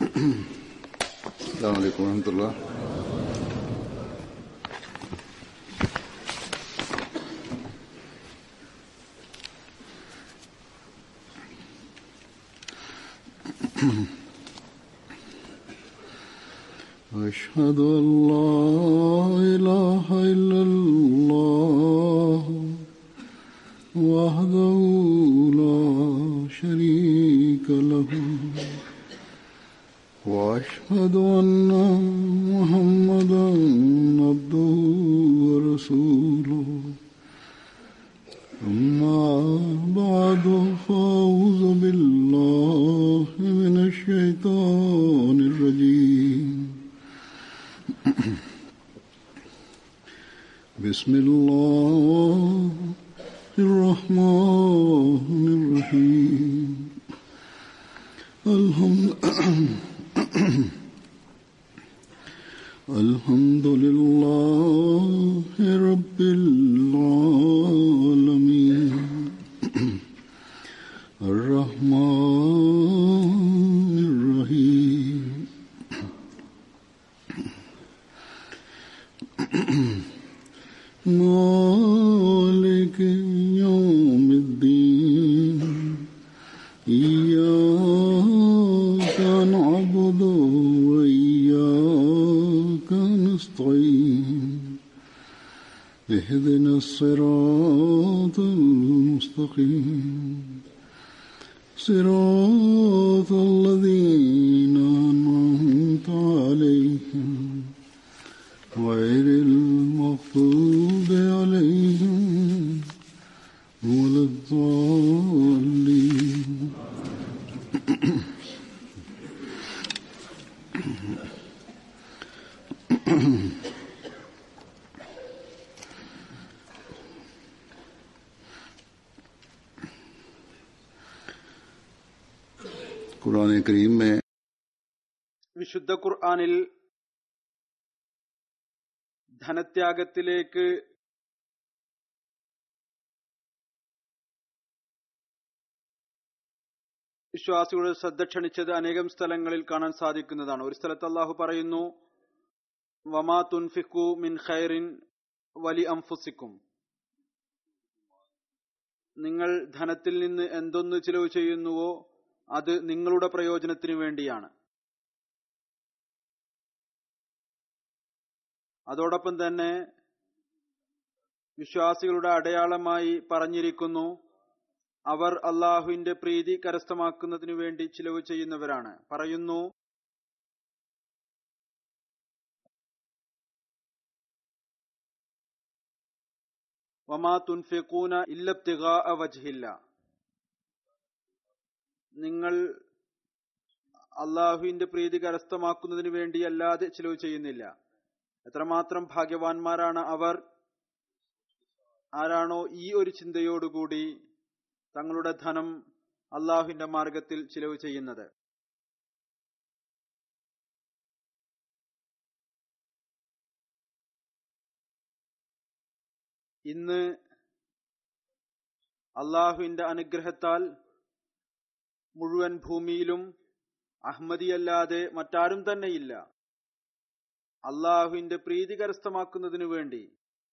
السلام عليكم ورحمة الله أشهد أن لا إله إلا الله وحده لا شريك له وأشهد أن محمدا عبده ورسوله أما بعد فأعوذ بالله من الشيطان الرجيم بسم الله الرحمن الرحيم الحمد الحمد لله رب العالمين الرحمن الرحيم مالك يوم الدين إياك نعبد وإياك نستعين اهدنا الصراط المستقيم صراط الذين أنعمت عليهم غير المغضوب عليهم ولا الضالين कुरान करीम में വിശുദ്ധ ഖുർആാനിൽ ധനത്യാഗത്തിലേക്ക് വിശ്വാസികളുടെ ശ്രദ്ധ ക്ഷണിച്ചത് അനേകം സ്ഥലങ്ങളിൽ കാണാൻ സാധിക്കുന്നതാണ് ഒരു സ്ഥലത്ത് അള്ളാഹു പറയുന്നു വമാ തുൻഫിക്കു മിൻ ഖൈറിൻ വലി അംഫുസിക്കും നിങ്ങൾ ധനത്തിൽ നിന്ന് എന്തൊന്ന് ചിലവ് ചെയ്യുന്നുവോ അത് നിങ്ങളുടെ പ്രയോജനത്തിനു വേണ്ടിയാണ് അതോടൊപ്പം തന്നെ വിശ്വാസികളുടെ അടയാളമായി പറഞ്ഞിരിക്കുന്നു അവർ അള്ളാഹുവിന്റെ പ്രീതി കരസ്ഥമാക്കുന്നതിനു വേണ്ടി ചിലവ് ചെയ്യുന്നവരാണ് പറയുന്നു വമാ തുൻഫിഖൂന ഇല്ലബ്തിഗാ വജ്ഹില്ല നിങ്ങൾ അള്ളാഹുവിന്റെ പ്രീതി കരസ്ഥമാക്കുന്നതിന് വേണ്ടിയല്ലാതെ ചിലവ് ചെയ്യുന്നില്ല എത്രമാത്രം ഭാഗ്യവാന്മാരാണ് അവർ ആരാണോ ഈ ഒരു ചിന്തയോടുകൂടി തങ്ങളുടെ ധനം അള്ളാഹുവിന്റെ മാർഗത്തിൽ ചിലവ് ചെയ്യുന്നത് ഇന്ന് അള്ളാഹുവിന്റെ അനുഗ്രഹത്താൽ മുഴുവൻ ഭൂമിയിലും അഹമ്മദിയല്ലാതെ മറ്റാരും തന്നെയില്ല അള്ളാഹുവിന്റെ പ്രീതി കരസ്ഥമാക്കുന്നതിനു വേണ്ടി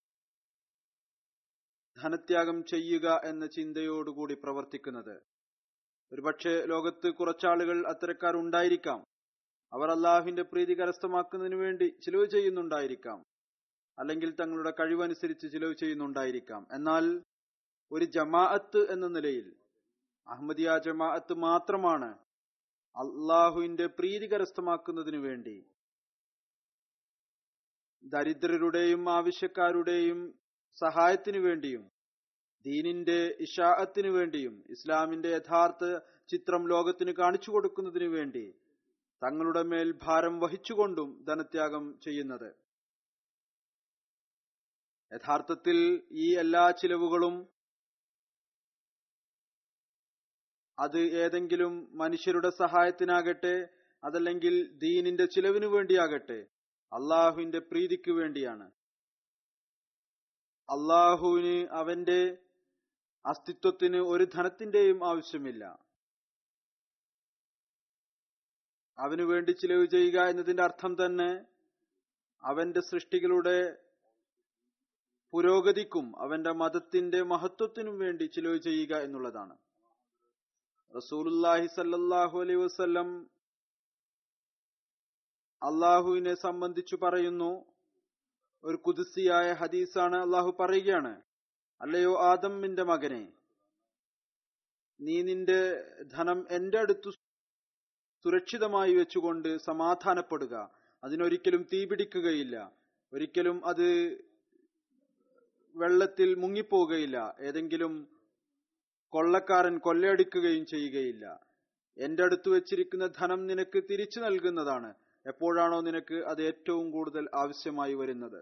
ധനത്യാഗം ചെയ്യുക എന്ന ചിന്തയോടുകൂടി പ്രവർത്തിക്കുന്നത് ഒരുപക്ഷെ ലോകത്ത് കുറച്ചാളുകൾ അത്തരക്കാർ ഉണ്ടായിരിക്കാം അവർ അള്ളാഹുവിന്റെ പ്രീതി കരസ്ഥമാക്കുന്നതിനു വേണ്ടി ചിലവ് ചെയ്യുന്നുണ്ടായിരിക്കാം അല്ലെങ്കിൽ തങ്ങളുടെ കഴിവനുസരിച്ച് ചിലവ് ചെയ്യുന്നുണ്ടായിരിക്കാം എന്നാൽ ഒരു ജമാഅത്ത് എന്ന നിലയിൽ അഹമ്മദിയ ജമാഅത്ത് മാത്രമാണ് അള്ളാഹുവിന്റെ പ്രീതി കരസ്ഥമാക്കുന്നതിനു വേണ്ടി ദരിദ്രരുടെയും ആവശ്യക്കാരുടെയും സഹായത്തിനു വേണ്ടിയും ദീനിന്റെ ഇഷാഅത്തിനു വേണ്ടിയും ഇസ്ലാമിന്റെ യഥാർത്ഥ ചിത്രം ലോകത്തിന് കാണിച്ചു കൊടുക്കുന്നതിനു വേണ്ടി തങ്ങളുടെ മേൽ ഭാരം വഹിച്ചുകൊണ്ടും ധനത്യാഗം ചെയ്യുന്നത് യഥാർത്ഥത്തിൽ ഈ എല്ലാ ചിലവുകളും അത് ഏതെങ്കിലും മനുഷ്യരുടെ സഹായത്തിനാകട്ടെ അതല്ലെങ്കിൽ ദീനിന്റെ ചിലവിനു വേണ്ടിയാകട്ടെ അള്ളാഹുവിന്റെ പ്രീതിക്ക് വേണ്ടിയാണ് അള്ളാഹുവിന് അവന്റെ അസ്തിത്വത്തിന് ഒരു ധനത്തിന്റെയും ആവശ്യമില്ല അവനു വേണ്ടി ചിലവ് ചെയ്യുക എന്നതിന്റെ അർത്ഥം തന്നെ അവന്റെ സൃഷ്ടികളുടെ പുരോഗതിക്കും അവന്റെ മതത്തിന്റെ മഹത്വത്തിനും വേണ്ടി ചിലവ് ചെയ്യുക എന്നുള്ളതാണ് റസൂലുല്ലാഹി സല്ലല്ലാഹു അലൈഹി വസല്ലം അള്ളാഹുവിനെ സംബന്ധിച്ചു പറയുന്നു ഒരു കുതിസിയായ ഹദീസാണ് അള്ളാഹു പറയുകയാണ് അല്ലയോ ആദമിന്റെ മകനെ നീ നിന്റെ ധനം എന്റെ അടുത്ത് സുരക്ഷിതമായി വെച്ചുകൊണ്ട് സമാധാനപ്പെടുക അതിനൊരിക്കലും തീപിടിക്കുകയില്ല ഒരിക്കലും അത് വെള്ളത്തിൽ മുങ്ങിപ്പോവുകയില്ല ഏതെങ്കിലും കൊള്ളക്കാരൻ കൊള്ളയടിക്കുകയും ചെയ്യുകയില്ല എന്റെ അടുത്ത് വെച്ചിരിക്കുന്ന ധനം നിനക്ക് തിരിച്ചു നൽകുന്നതാണ് എപ്പോഴാണോ നിനക്ക് അത് ഏറ്റവും കൂടുതൽ ആവശ്യമായി വരുന്നത്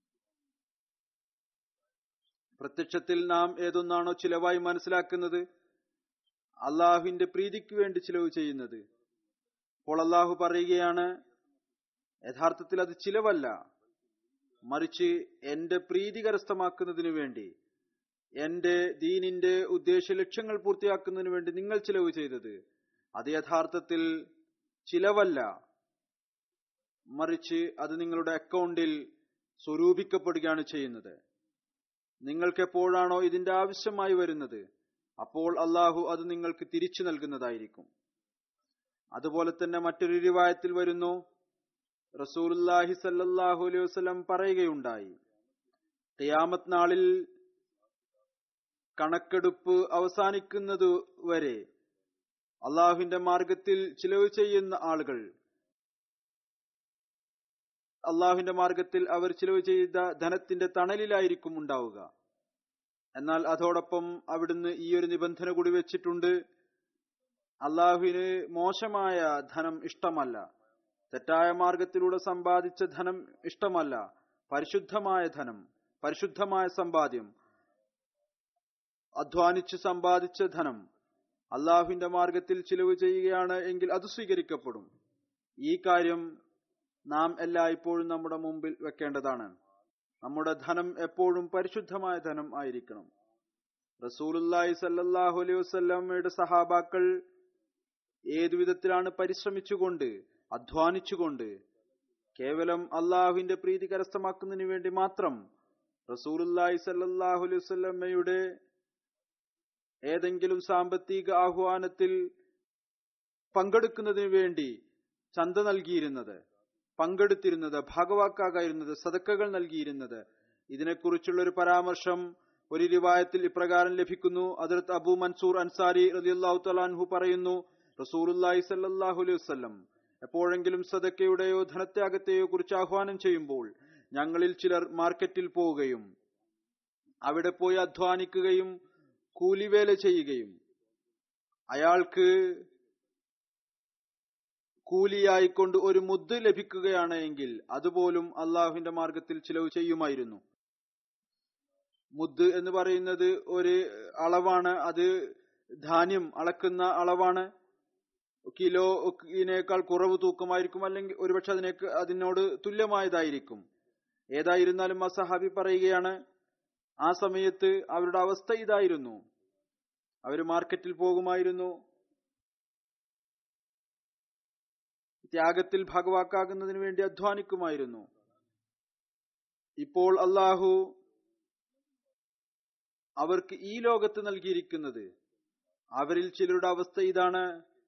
പ്രത്യക്ഷത്തിൽ നാം ഏതൊന്നാണോ ചിലവായി മനസ്സിലാക്കുന്നത് അള്ളാഹുവിന്റെ പ്രീതിക്ക് വേണ്ടി ചിലവ് ചെയ്യുന്നത് അപ്പോൾ അള്ളാഹു പറയുകയാണ് യഥാർത്ഥത്തിൽ അത് ചിലവല്ല മറിച്ച് എന്റെ പ്രീതി കരസ്ഥമാക്കുന്നതിനു വേണ്ടി എന്റെ ദീനിന്റെ ഉദ്ദേശ ലക്ഷ്യങ്ങൾ പൂർത്തിയാക്കുന്നതിന് വേണ്ടി നിങ്ങൾ ചിലവ് ചെയ്തത് അത് യഥാർത്ഥത്തിൽ ചിലവല്ല മറിച്ച് അത് നിങ്ങളുടെ അക്കൗണ്ടിൽ സ്വരൂപിക്കപ്പെടുകയാണ് ചെയ്യുന്നത് നിങ്ങൾക്ക് എപ്പോഴാണോ ഇതിന്റെ ആവശ്യമായി വരുന്നത് അപ്പോൾ അള്ളാഹു അത് നിങ്ങൾക്ക് തിരിച്ചു നൽകുന്നതായിരിക്കും അതുപോലെ തന്നെ മറ്റൊരു റിവായത്തിൽ വരുന്നു റസൂലുല്ലാഹി സല്ലല്ലാഹു അലൈഹി വസല്ലം പറയുകയുണ്ടായി ഖിയാമത്ത് നാളിൽ കണക്കെടുപ്പ് അവസാനിക്കുന്നത് വരെ അള്ളാഹുവിന്റെ മാർഗത്തിൽ ചിലവ് ചെയ്യുന്ന ആളുകൾ അള്ളാഹുവിന്റെ മാർഗത്തിൽ അവർ ചിലവ് ചെയ്ത ധനത്തിന്റെ തണലിലായിരിക്കും ഉണ്ടാവുക എന്നാൽ അതോടൊപ്പം അവിടുന്ന് ഈ ഒരു നിബന്ധന കൂടി വെച്ചിട്ടുണ്ട് അള്ളാഹുവിന് മോശമായ ധനം ഇഷ്ടമല്ല തെറ്റായ മാർഗത്തിലൂടെ സമ്പാദിച്ച ധനം ഇഷ്ടമല്ല പരിശുദ്ധമായ ധനം പരിശുദ്ധമായ സമ്പാദ്യം അധ്വാനിച്ച് സമ്പാദിച്ച ധനം അള്ളാഹുവിന്റെ മാർഗത്തിൽ ചിലവ് ചെയ്യുകയാണ് എങ്കിൽ അത് സ്വീകരിക്കപ്പെടും ഈ കാര്യം നാം എല്ലായ്പ്പോഴും നമ്മുടെ മുമ്പിൽ വെക്കേണ്ടതാണ് നമ്മുടെ ധനം എപ്പോഴും പരിശുദ്ധമായ ധനം ആയിരിക്കണം റസൂലുല്ലാഹി സല്ലല്ലാഹു അലൈഹി വസല്ലമയുടെ സഹാബാക്കൾ ഏതു വിധത്തിലാണ് പരിശ്രമിച്ചുകൊണ്ട് അധ്വാനിച്ചുകൊണ്ട് കേവലം അള്ളാഹുവിന്റെ പ്രീതി കരസ്ഥമാക്കുന്നതിന് വേണ്ടി മാത്രം റസൂലുല്ലാഹി സല്ലല്ലാഹു അലൈഹി വസല്ലമയുടെ ഏതെങ്കിലും സാമ്പത്തിക ആഹ്വാനത്തിൽ പങ്കെടുക്കുന്നതിന് വേണ്ടി ചന്ത നൽകിയിരുന്നത് പങ്കെടുത്തിരുന്നത് ഭാഗവാക്കാകായിരുന്നത് സദക്കകൾ നൽകിയിരുന്നത് ഇതിനെക്കുറിച്ചുള്ള ഒരു പരാമർശം ഒരു റിവായത്തിൽ ഇപ്രകാരം ലഭിക്കുന്നു അതിർത്ത് അബു മൻസൂർ അൻസാരി റലിയല്ലാഹു തലാൻഹു പറയുന്നു റസൂലുല്ലാഹി സല്ലാഹു അലൈഹി വസ്ലം എപ്പോഴെങ്കിലും സദക്കയുടെയോ ധനത്യാഗത്തെയോ കുറിച്ച് ആഹ്വാനം ചെയ്യുമ്പോൾ ഞങ്ങളിൽ ചിലർ മാർക്കറ്റിൽ പോവുകയും അവിടെ പോയി അധ്വാനിക്കുകയും കൂലിവേല ചെയ്യുകയും അയാൾക്ക് കൂലിയായിക്കൊണ്ട് ഒരു മുദ്ദ് ലഭിക്കുകയാണ് എങ്കിൽ അതുപോലും അള്ളാഹുവിന്റെ മാർഗത്തിൽ ചിലവ് ചെയ്യുമായിരുന്നു മുദ്ദ് എന്ന് പറയുന്നത് ഒരു അളവാണ് അത് ധാന്യം അളക്കുന്ന അളവാണ് കിലോനേക്കാൾ കുറവ് തൂക്കമായിരിക്കും അല്ലെങ്കിൽ ഒരുപക്ഷെ അതിനേക്ക് അതിനോട് തുല്യമായതായിരിക്കും ഏതായിരുന്നാലും ആ സഹാബി പറയുകയാണ് ആ സമയത്ത് അവരുടെ അവസ്ഥ ഇതായിരുന്നു അവർ മാർക്കറ്റിൽ പോകുമായിരുന്നു ത്യാഗത്തിൽ ഭാഗവാക്കാകുന്നതിന് വേണ്ടി അധ്വാനിക്കുമായിരുന്നു ഇപ്പോൾ അള്ളാഹു അവർക്ക് ഈ ലോകത്ത് നൽകിയിരിക്കുന്നത് അവരിൽ ചിലരുടെ അവസ്ഥ ഇതാണ്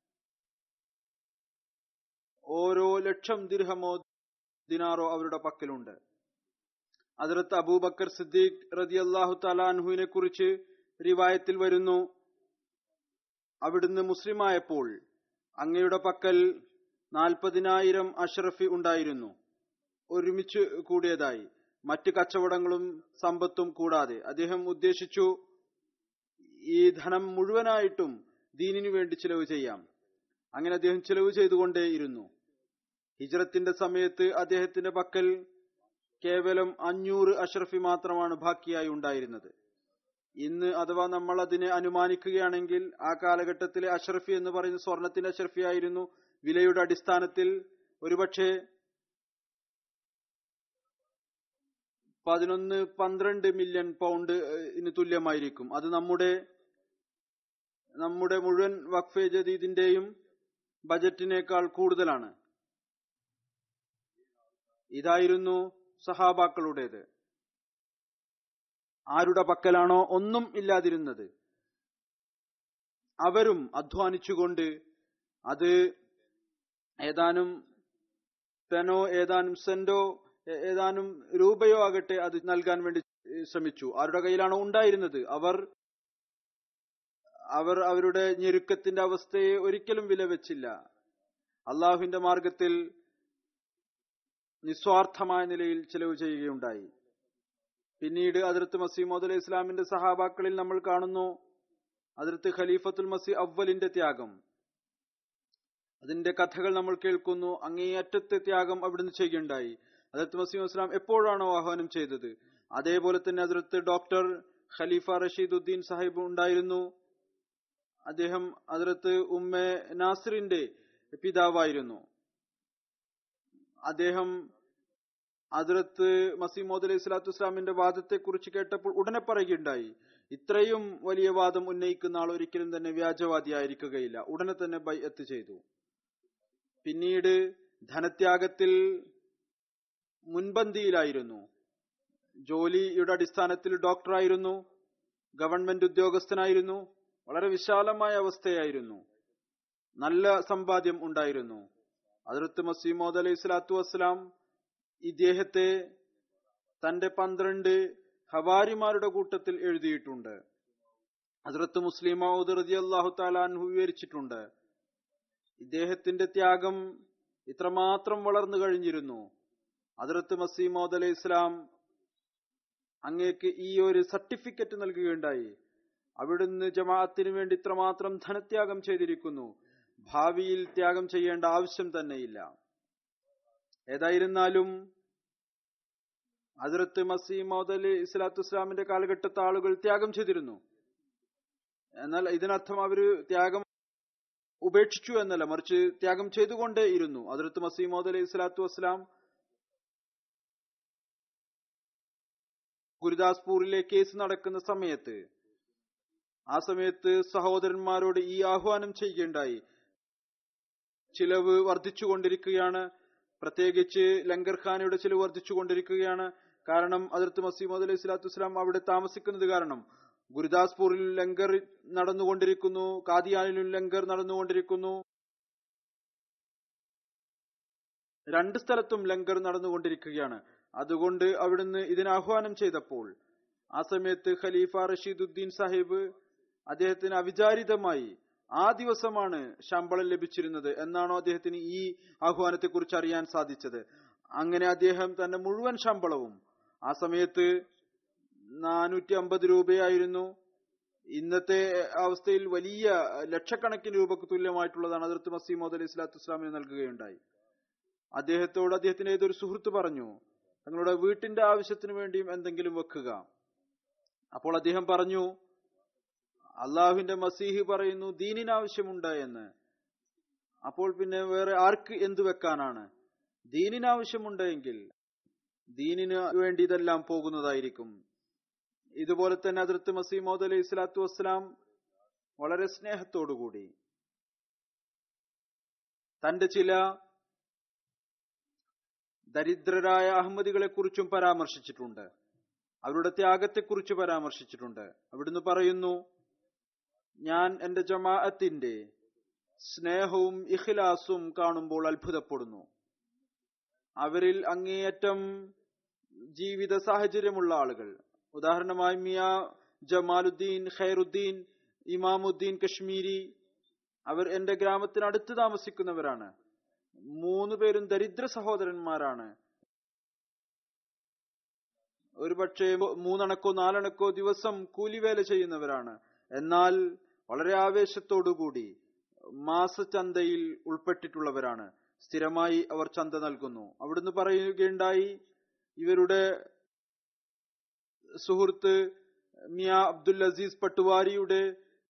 ഓരോ ലക്ഷം ദിർഹമോ ദിനാറോ അവരുടെ പക്കലുണ്ട് അതിർത്ത് അബൂബക്കർ സിദ്ദീഖ് റതി അള്ളാഹു തലാൻഹുവിനെ കുറിച്ച് റിവായത്തിൽ വരുന്നു അവിടുന്ന് മുസ്ലിമായപ്പോൾ അങ്ങയുടെ പക്കൽ നാൽപ്പതിനായിരം അഷ്റഫി ഉണ്ടായിരുന്നു ഒരുമിച്ച് കൂടിയതായി മറ്റ് കച്ചവടങ്ങളും സമ്പത്തും കൂടാതെ അദ്ദേഹം ഉദ്ദേശിച്ചു ഈ ധനം മുഴുവനായിട്ടും ദീനിനു വേണ്ടി ചിലവ് ചെയ്യാം അങ്ങനെ അദ്ദേഹം ചിലവ് ചെയ്തുകൊണ്ടേയിരുന്നു ഹിജ്രത്തിന്റെ സമയത്ത് അദ്ദേഹത്തിന്റെ പക്കൽ കേവലം അഞ്ഞൂറ് അഷ്റഫി മാത്രമാണ് ബാക്കിയായി ഉണ്ടായിരുന്നത് ഇന്ന് അഥവാ നമ്മൾ അതിനെ അനുമാനിക്കുകയാണെങ്കിൽ ആ കാലഘട്ടത്തിലെ അഷ്റഫി എന്ന് പറയുന്ന സ്വർണത്തിന്റെ അഷ്റഫി ആയിരുന്നു വിലയുടെ അടിസ്ഥാനത്തിൽ ഒരുപക്ഷെ പതിനൊന്ന് പന്ത്രണ്ട് മില്യൺ പൗണ്ട് ഇന് തുല്യമായിരിക്കും അത് നമ്മുടെ നമ്മുടെ മുഴുവൻ വഖഫെ ജദീദിന്റെയും ബജറ്റിനേക്കാൾ കൂടുതലാണ് ഇതായിരുന്നു സഹാബാക്കളുടേത് ആരുടെ പക്കലാണോ ഒന്നും ഇല്ലാതിരുന്നത് അവരും അധ്വാനിച്ചുകൊണ്ട് അത് ഏതാനും പെനോ ഏതാനും സെന്റോ ഏ- ഏതാനും രൂപയോ ആകട്ടെ അത് നൽകാൻ വേണ്ടി ശ്രമിച്ചു ആരുടെ കയ്യിലാണോ ഉണ്ടായിരുന്നത് അവർ അവർ അവരുടെ ഞെരുക്കത്തിന്റെ അവസ്ഥയെ ഒരിക്കലും വില വെച്ചില്ല അള്ളാഹുവിന്റെ മാർഗത്തിൽ നിസ്വാർത്ഥമായ നിലയിൽ ചെലവ് ചെയ്യുകയുണ്ടായി പിന്നീട് അതിർത്ത് മസീമോദ് അലൈഹി ഇസ്ലാമിന്റെ സഹാബാക്കളിൽ നമ്മൾ കാണുന്നു അതിർത്ത് ഖലീഫത്തുൽ മസി അവലിന്റെ ത്യാഗം അതിന്റെ കഥകൾ നമ്മൾ കേൾക്കുന്നു അങ്ങേയറ്റത്തെ ത്യാഗം അവിടുന്ന് ചെയ്യുകയുണ്ടായി അതിർത്ത് മസീം ഇസ്ലാം എപ്പോഴാണോ ആഹ്വാനം ചെയ്തത് അതേപോലെ തന്നെ അതിർത്ത് ഡോക്ടർ ഖലീഫ റഷീദുദ്ദീൻ സാഹിബ് ഉണ്ടായിരുന്നു അദ്ദേഹം അതിർത്ത് ഉമ്മ നാസിറിന്റെ പിതാവായിരുന്നു അദ്ദേഹം അതിർത്ത് മസീമോദ് അലൈഹി സ്വലാത്തു വസ്സലാമിന്റെ വാദത്തെ കുറിച്ച് കേട്ടപ്പോൾ ഉടനെ പറയുകയുണ്ടായി ഇത്രയും വലിയ വാദം ഉന്നയിക്കുന്ന ആൾ ഒരിക്കലും തന്നെ വ്യാജവാദിയായിരിക്കുകയില്ല ഉടനെ തന്നെ ബൈ എത്ത് ചെയ്തു പിന്നീട് ധനത്യാഗത്തിൽ മുൻപന്തിയിലായിരുന്നു ജോലിയുടെ അടിസ്ഥാനത്തിൽ ഡോക്ടറായിരുന്നു ഗവൺമെന്റ് ഉദ്യോഗസ്ഥനായിരുന്നു വളരെ വിശാലമായ അവസ്ഥയായിരുന്നു നല്ല സമ്പാദ്യം ഉണ്ടായിരുന്നു അതിർത്ത് മസീമോദ് അലൈഹി സ്വലാത്തു വസ്സലാം ഇദ്ദേഹത്തെ തന്റെ പന്ത്രണ്ട് ഹവാരിമാരുടെ കൂട്ടത്തിൽ എഴുതിയിട്ടുണ്ട് ഹസ്രത്ത് മുസ്ലിം റതി അള്ളാഹു താലാൻഹു വിവരിച്ചിട്ടുണ്ട് ഇദ്ദേഹത്തിന്റെ ത്യാഗം ഇത്രമാത്രം വളർന്നു കഴിഞ്ഞിരുന്നു ഹസ്രത്ത് മസീമോദ് അലൈഹി ഇസ്ലാം അങ്ങേക്ക് ഈ ഒരു സർട്ടിഫിക്കറ്റ് നൽകുകയുണ്ടായി അവിടുന്ന് ജമാഅത്തിന് വേണ്ടി ഇത്രമാത്രം ധനത്യാഗം ചെയ്തിരിക്കുന്നു ഭാവിയിൽ ത്യാഗം ചെയ്യേണ്ട ആവശ്യം തന്നെയില്ല ഏതായിരുന്നാലും ഹജറത്ത് മസീമോദ് അലി ഇസ്ലാത്തു ഇസ്ലാമിന്റെ കാലഘട്ടത്തെ ആളുകൾ ത്യാഗം ചെയ്തിരുന്നു എന്നാൽ ഇതിനർത്ഥം അവര് ത്യാഗം ഉപേക്ഷിച്ചു എന്നല്ല മറിച്ച് ത്യാഗം ചെയ്തുകൊണ്ടേ ഇരുന്നു ഹജറത്ത് മസീമോദ് അലി ഇസ്ലാത്തു വസ്സലാം ഗുരുദാസ്പൂരിലെ കേസ് നടക്കുന്ന സമയത്ത് ആ സമയത്ത് സഹോദരന്മാരോട് ഈ ആഹ്വാനം ചെയ്യുകയുണ്ടായി ചിലവ് വർദ്ധിച്ചുകൊണ്ടിരിക്കുകയാണ് പ്രത്യേകിച്ച് ലങ്കർ ഖാനയുടെ ചിലവ് വർദ്ധിച്ചുകൊണ്ടിരിക്കുകയാണ് കാരണം അതിർത്ത് മസീമദ് അലൈഹി സ്വലാത്തു വസ്സലാം അവിടെ താമസിക്കുന്നത് കാരണം ഗുരുദാസ്പൂരിൽ ലങ്കർ നടന്നുകൊണ്ടിരിക്കുന്നു കാദിയാനിലും ലങ്കർ നടന്നുകൊണ്ടിരിക്കുന്നു രണ്ട് സ്ഥലത്തും ലങ്കർ നടന്നുകൊണ്ടിരിക്കുകയാണ് അതുകൊണ്ട് അവിടുന്ന് ഇതിന് ആഹ്വാനം ചെയ്തപ്പോൾ ആ സമയത്ത് ഖലീഫ റഷീദുദ്ദീൻ സാഹിബ് അദ്ദേഹത്തിന് അവിചാരിതമായി ആ ദിവസമാണ് ശമ്പളം ലഭിച്ചിരുന്നത് എന്നാണോ അദ്ദേഹത്തിന് ഈ ആഹ്വാനത്തെ കുറിച്ച് അറിയാൻ സാധിച്ചത് അങ്ങനെ അദ്ദേഹം തന്റെ മുഴുവൻ ശമ്പളവും ആ സമയത്ത് നാനൂറ്റി അമ്പത് രൂപയായിരുന്നു ഇന്നത്തെ അവസ്ഥയിൽ വലിയ ലക്ഷക്കണക്കിന് രൂപക്ക് തുല്യമായിട്ടുള്ളതാണ് അതിർത്ത് മസീമോദ് അലി സ്വലാത്തു ഇസ്ലാമിന് നൽകുകയുണ്ടായി അദ്ദേഹത്തോട് അദ്ദേഹത്തിന് ഏതൊരു സുഹൃത്ത് പറഞ്ഞു തങ്ങളുടെ വീട്ടിന്റെ ആവശ്യത്തിന് വേണ്ടിയും എന്തെങ്കിലും വെക്കുക അപ്പോൾ അദ്ദേഹം പറഞ്ഞു അള്ളാഹുവിന്റെ മസീഹ് പറയുന്നു ദീനിന് ആവശ്യമുണ്ട് എന്ന് അപ്പോൾ പിന്നെ വേറെ ആർക്ക് എന്തു വെക്കാനാണ് ദീനിന് ആവശ്യമുണ്ട് എങ്കിൽ ദീനിന് വേണ്ടി ഇതെല്ലാം പോകുന്നതായിരിക്കും ഇതുപോലെ തന്നെ അതിർത്ത് മസീമോദ് അലൈഹി സ്വലാത്തു വസ്സലാം വളരെ സ്നേഹത്തോടുകൂടി തന്റെ ചില ദരിദ്രരായ അഹമ്മദികളെ കുറിച്ചും പരാമർശിച്ചിട്ടുണ്ട് അവരുടെ ത്യാഗത്തെക്കുറിച്ച് പരാമർശിച്ചിട്ടുണ്ട് അവിടുന്ന് പറയുന്നു ഞാൻ എന്റെ ജമാഅത്തിന്റെ സ്നേഹവും ഇഖ്ലാസും കാണുമ്പോൾ അത്ഭുതപ്പെടുന്നു അവരിൽ അങ്ങേയറ്റം ജീവിത സാഹചര്യമുള്ള ആളുകൾ ഉദാഹരണമായി മിയ ജമാലുദ്ദീൻ ഖൈറുദ്ദീൻ ഇമാമുദ്ദീൻ കശ്മീരി അവർ എന്റെ ഗ്രാമത്തിനടുത്ത് താമസിക്കുന്നവരാണ് മൂന്ന് പേരും ദരിദ്ര സഹോദരന്മാരാണ് ഒരുപക്ഷെ മൂന്നണക്കോ നാലണക്കോ ദിവസം കൂലിവേല ചെയ്യുന്നവരാണ് എന്നാൽ വളരെ ആവേശത്തോടുകൂടി മാസചന്തയിൽ ഉൾപ്പെട്ടിട്ടുള്ളവരാണ് സ്ഥിരമായി അവർ ചന്ത നൽകുന്നു അവിടുന്ന് പറയുകയുണ്ടായി ഇവരുടെ സുഹൃത്ത് മിയ അബ്ദുൽ അസീസ് പട്ടുവാരിയുടെ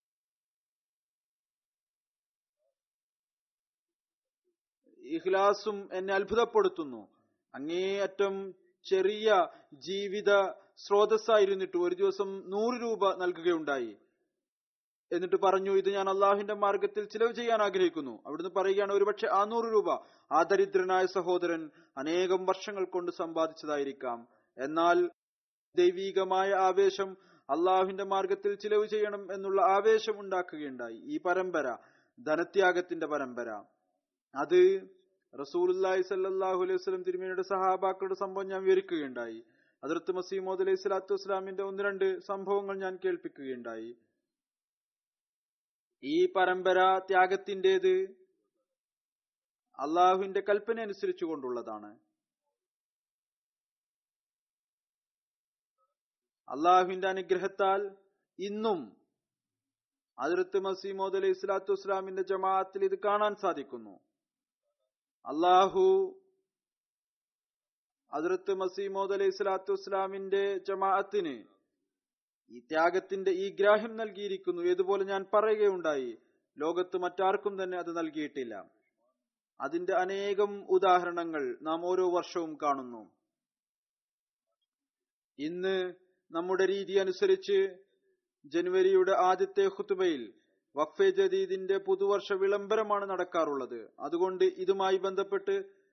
ഇഖ്ലാസും എന്നെ അത്ഭുതപ്പെടുത്തുന്നു അങ്ങേയറ്റം ചെറിയ ജീവിത സ്രോതസ്സായിരുന്നിട്ട് ഒരു ദിവസം നൂറ് രൂപ നൽകുകയുണ്ടായി എന്നിട്ട് പറഞ്ഞു ഇത് ഞാൻ അള്ളാഹുവിന്റെ മാർഗത്തിൽ ചിലവ് ചെയ്യാൻ ആഗ്രഹിക്കുന്നു അവിടുന്ന് പറയുകയാണ് ഒരുപക്ഷെ ആ നൂറ് രൂപ ആ ദരിദ്രനായ സഹോദരൻ അനേകം വർഷങ്ങൾ കൊണ്ട് സമ്പാദിച്ചതായിരിക്കാം എന്നാൽ ദൈവീകമായ ആവേശം അള്ളാഹുവിന്റെ മാർഗത്തിൽ ചിലവ് ചെയ്യണം എന്നുള്ള ആവേശം ഉണ്ടാക്കുകയുണ്ടായി ഈ പരമ്പര ധനത്യാഗത്തിന്റെ പരമ്പര അത് റസൂലുല്ലാഹി സല്ലാഹു അലൈഹി വസ്ലം തിരുമേനിയുടെ സഹാബാക്കളുടെ സംഭവം ഞാൻ വിവരിക്കുകയുണ്ടായി അതിർത്ത് മസീമോദ് അലൈഹി സ്വലാത്തു വസ്സലാമിന്റെ ഒന്ന് രണ്ട് സംഭവങ്ങൾ ഞാൻ കേൾപ്പിക്കുകയുണ്ടായി ഈ പരമ്പര ത്യാഗത്തിന്റേത് അള്ളാഹുവിന്റെ കൽപ്പന അനുസരിച്ചു കൊണ്ടുള്ളതാണ് അള്ളാഹുവിന്റെ അനുഗ്രഹത്താൽ ഇന്നും അതിർത്ത് മസീമോദ് അലൈഹി സ്വലാത്തു വസ്സലാമിന്റെ ജമാഅത്തിൽ ഇത് കാണാൻ സാധിക്കുന്നു അള്ളാഹു അതിർത്ത് മസീമോദ് അലൈഹി സ്വലാത്തു വസ്സലാമിന്റെ ജമാഅത്തിന് ഈ ത്യാഗത്തിന്റെ ഈ ഗ്രാഹ്യം നൽകിയിരിക്കുന്നു ഏതുപോലെ ഞാൻ പറയുകയുണ്ടായി ലോകത്ത് മറ്റാർക്കും തന്നെ അത് നൽകിയിട്ടില്ല അതിന്റെ അനേകം ഉദാഹരണങ്ങൾ നാം ഓരോ വർഷവും കാണുന്നു ഇന്ന് നമ്മുടെ രീതി അനുസരിച്ച് ജനുവരിയുടെ ആദ്യത്തെ ഹുത്തുബയിൽ വഖഫെ ജദീദിന്റെ പുതുവർഷ വിളംബരമാണ് നടക്കാറുള്ളത് അതുകൊണ്ട് ഇതുമായി ബന്ധപ്പെട്ട്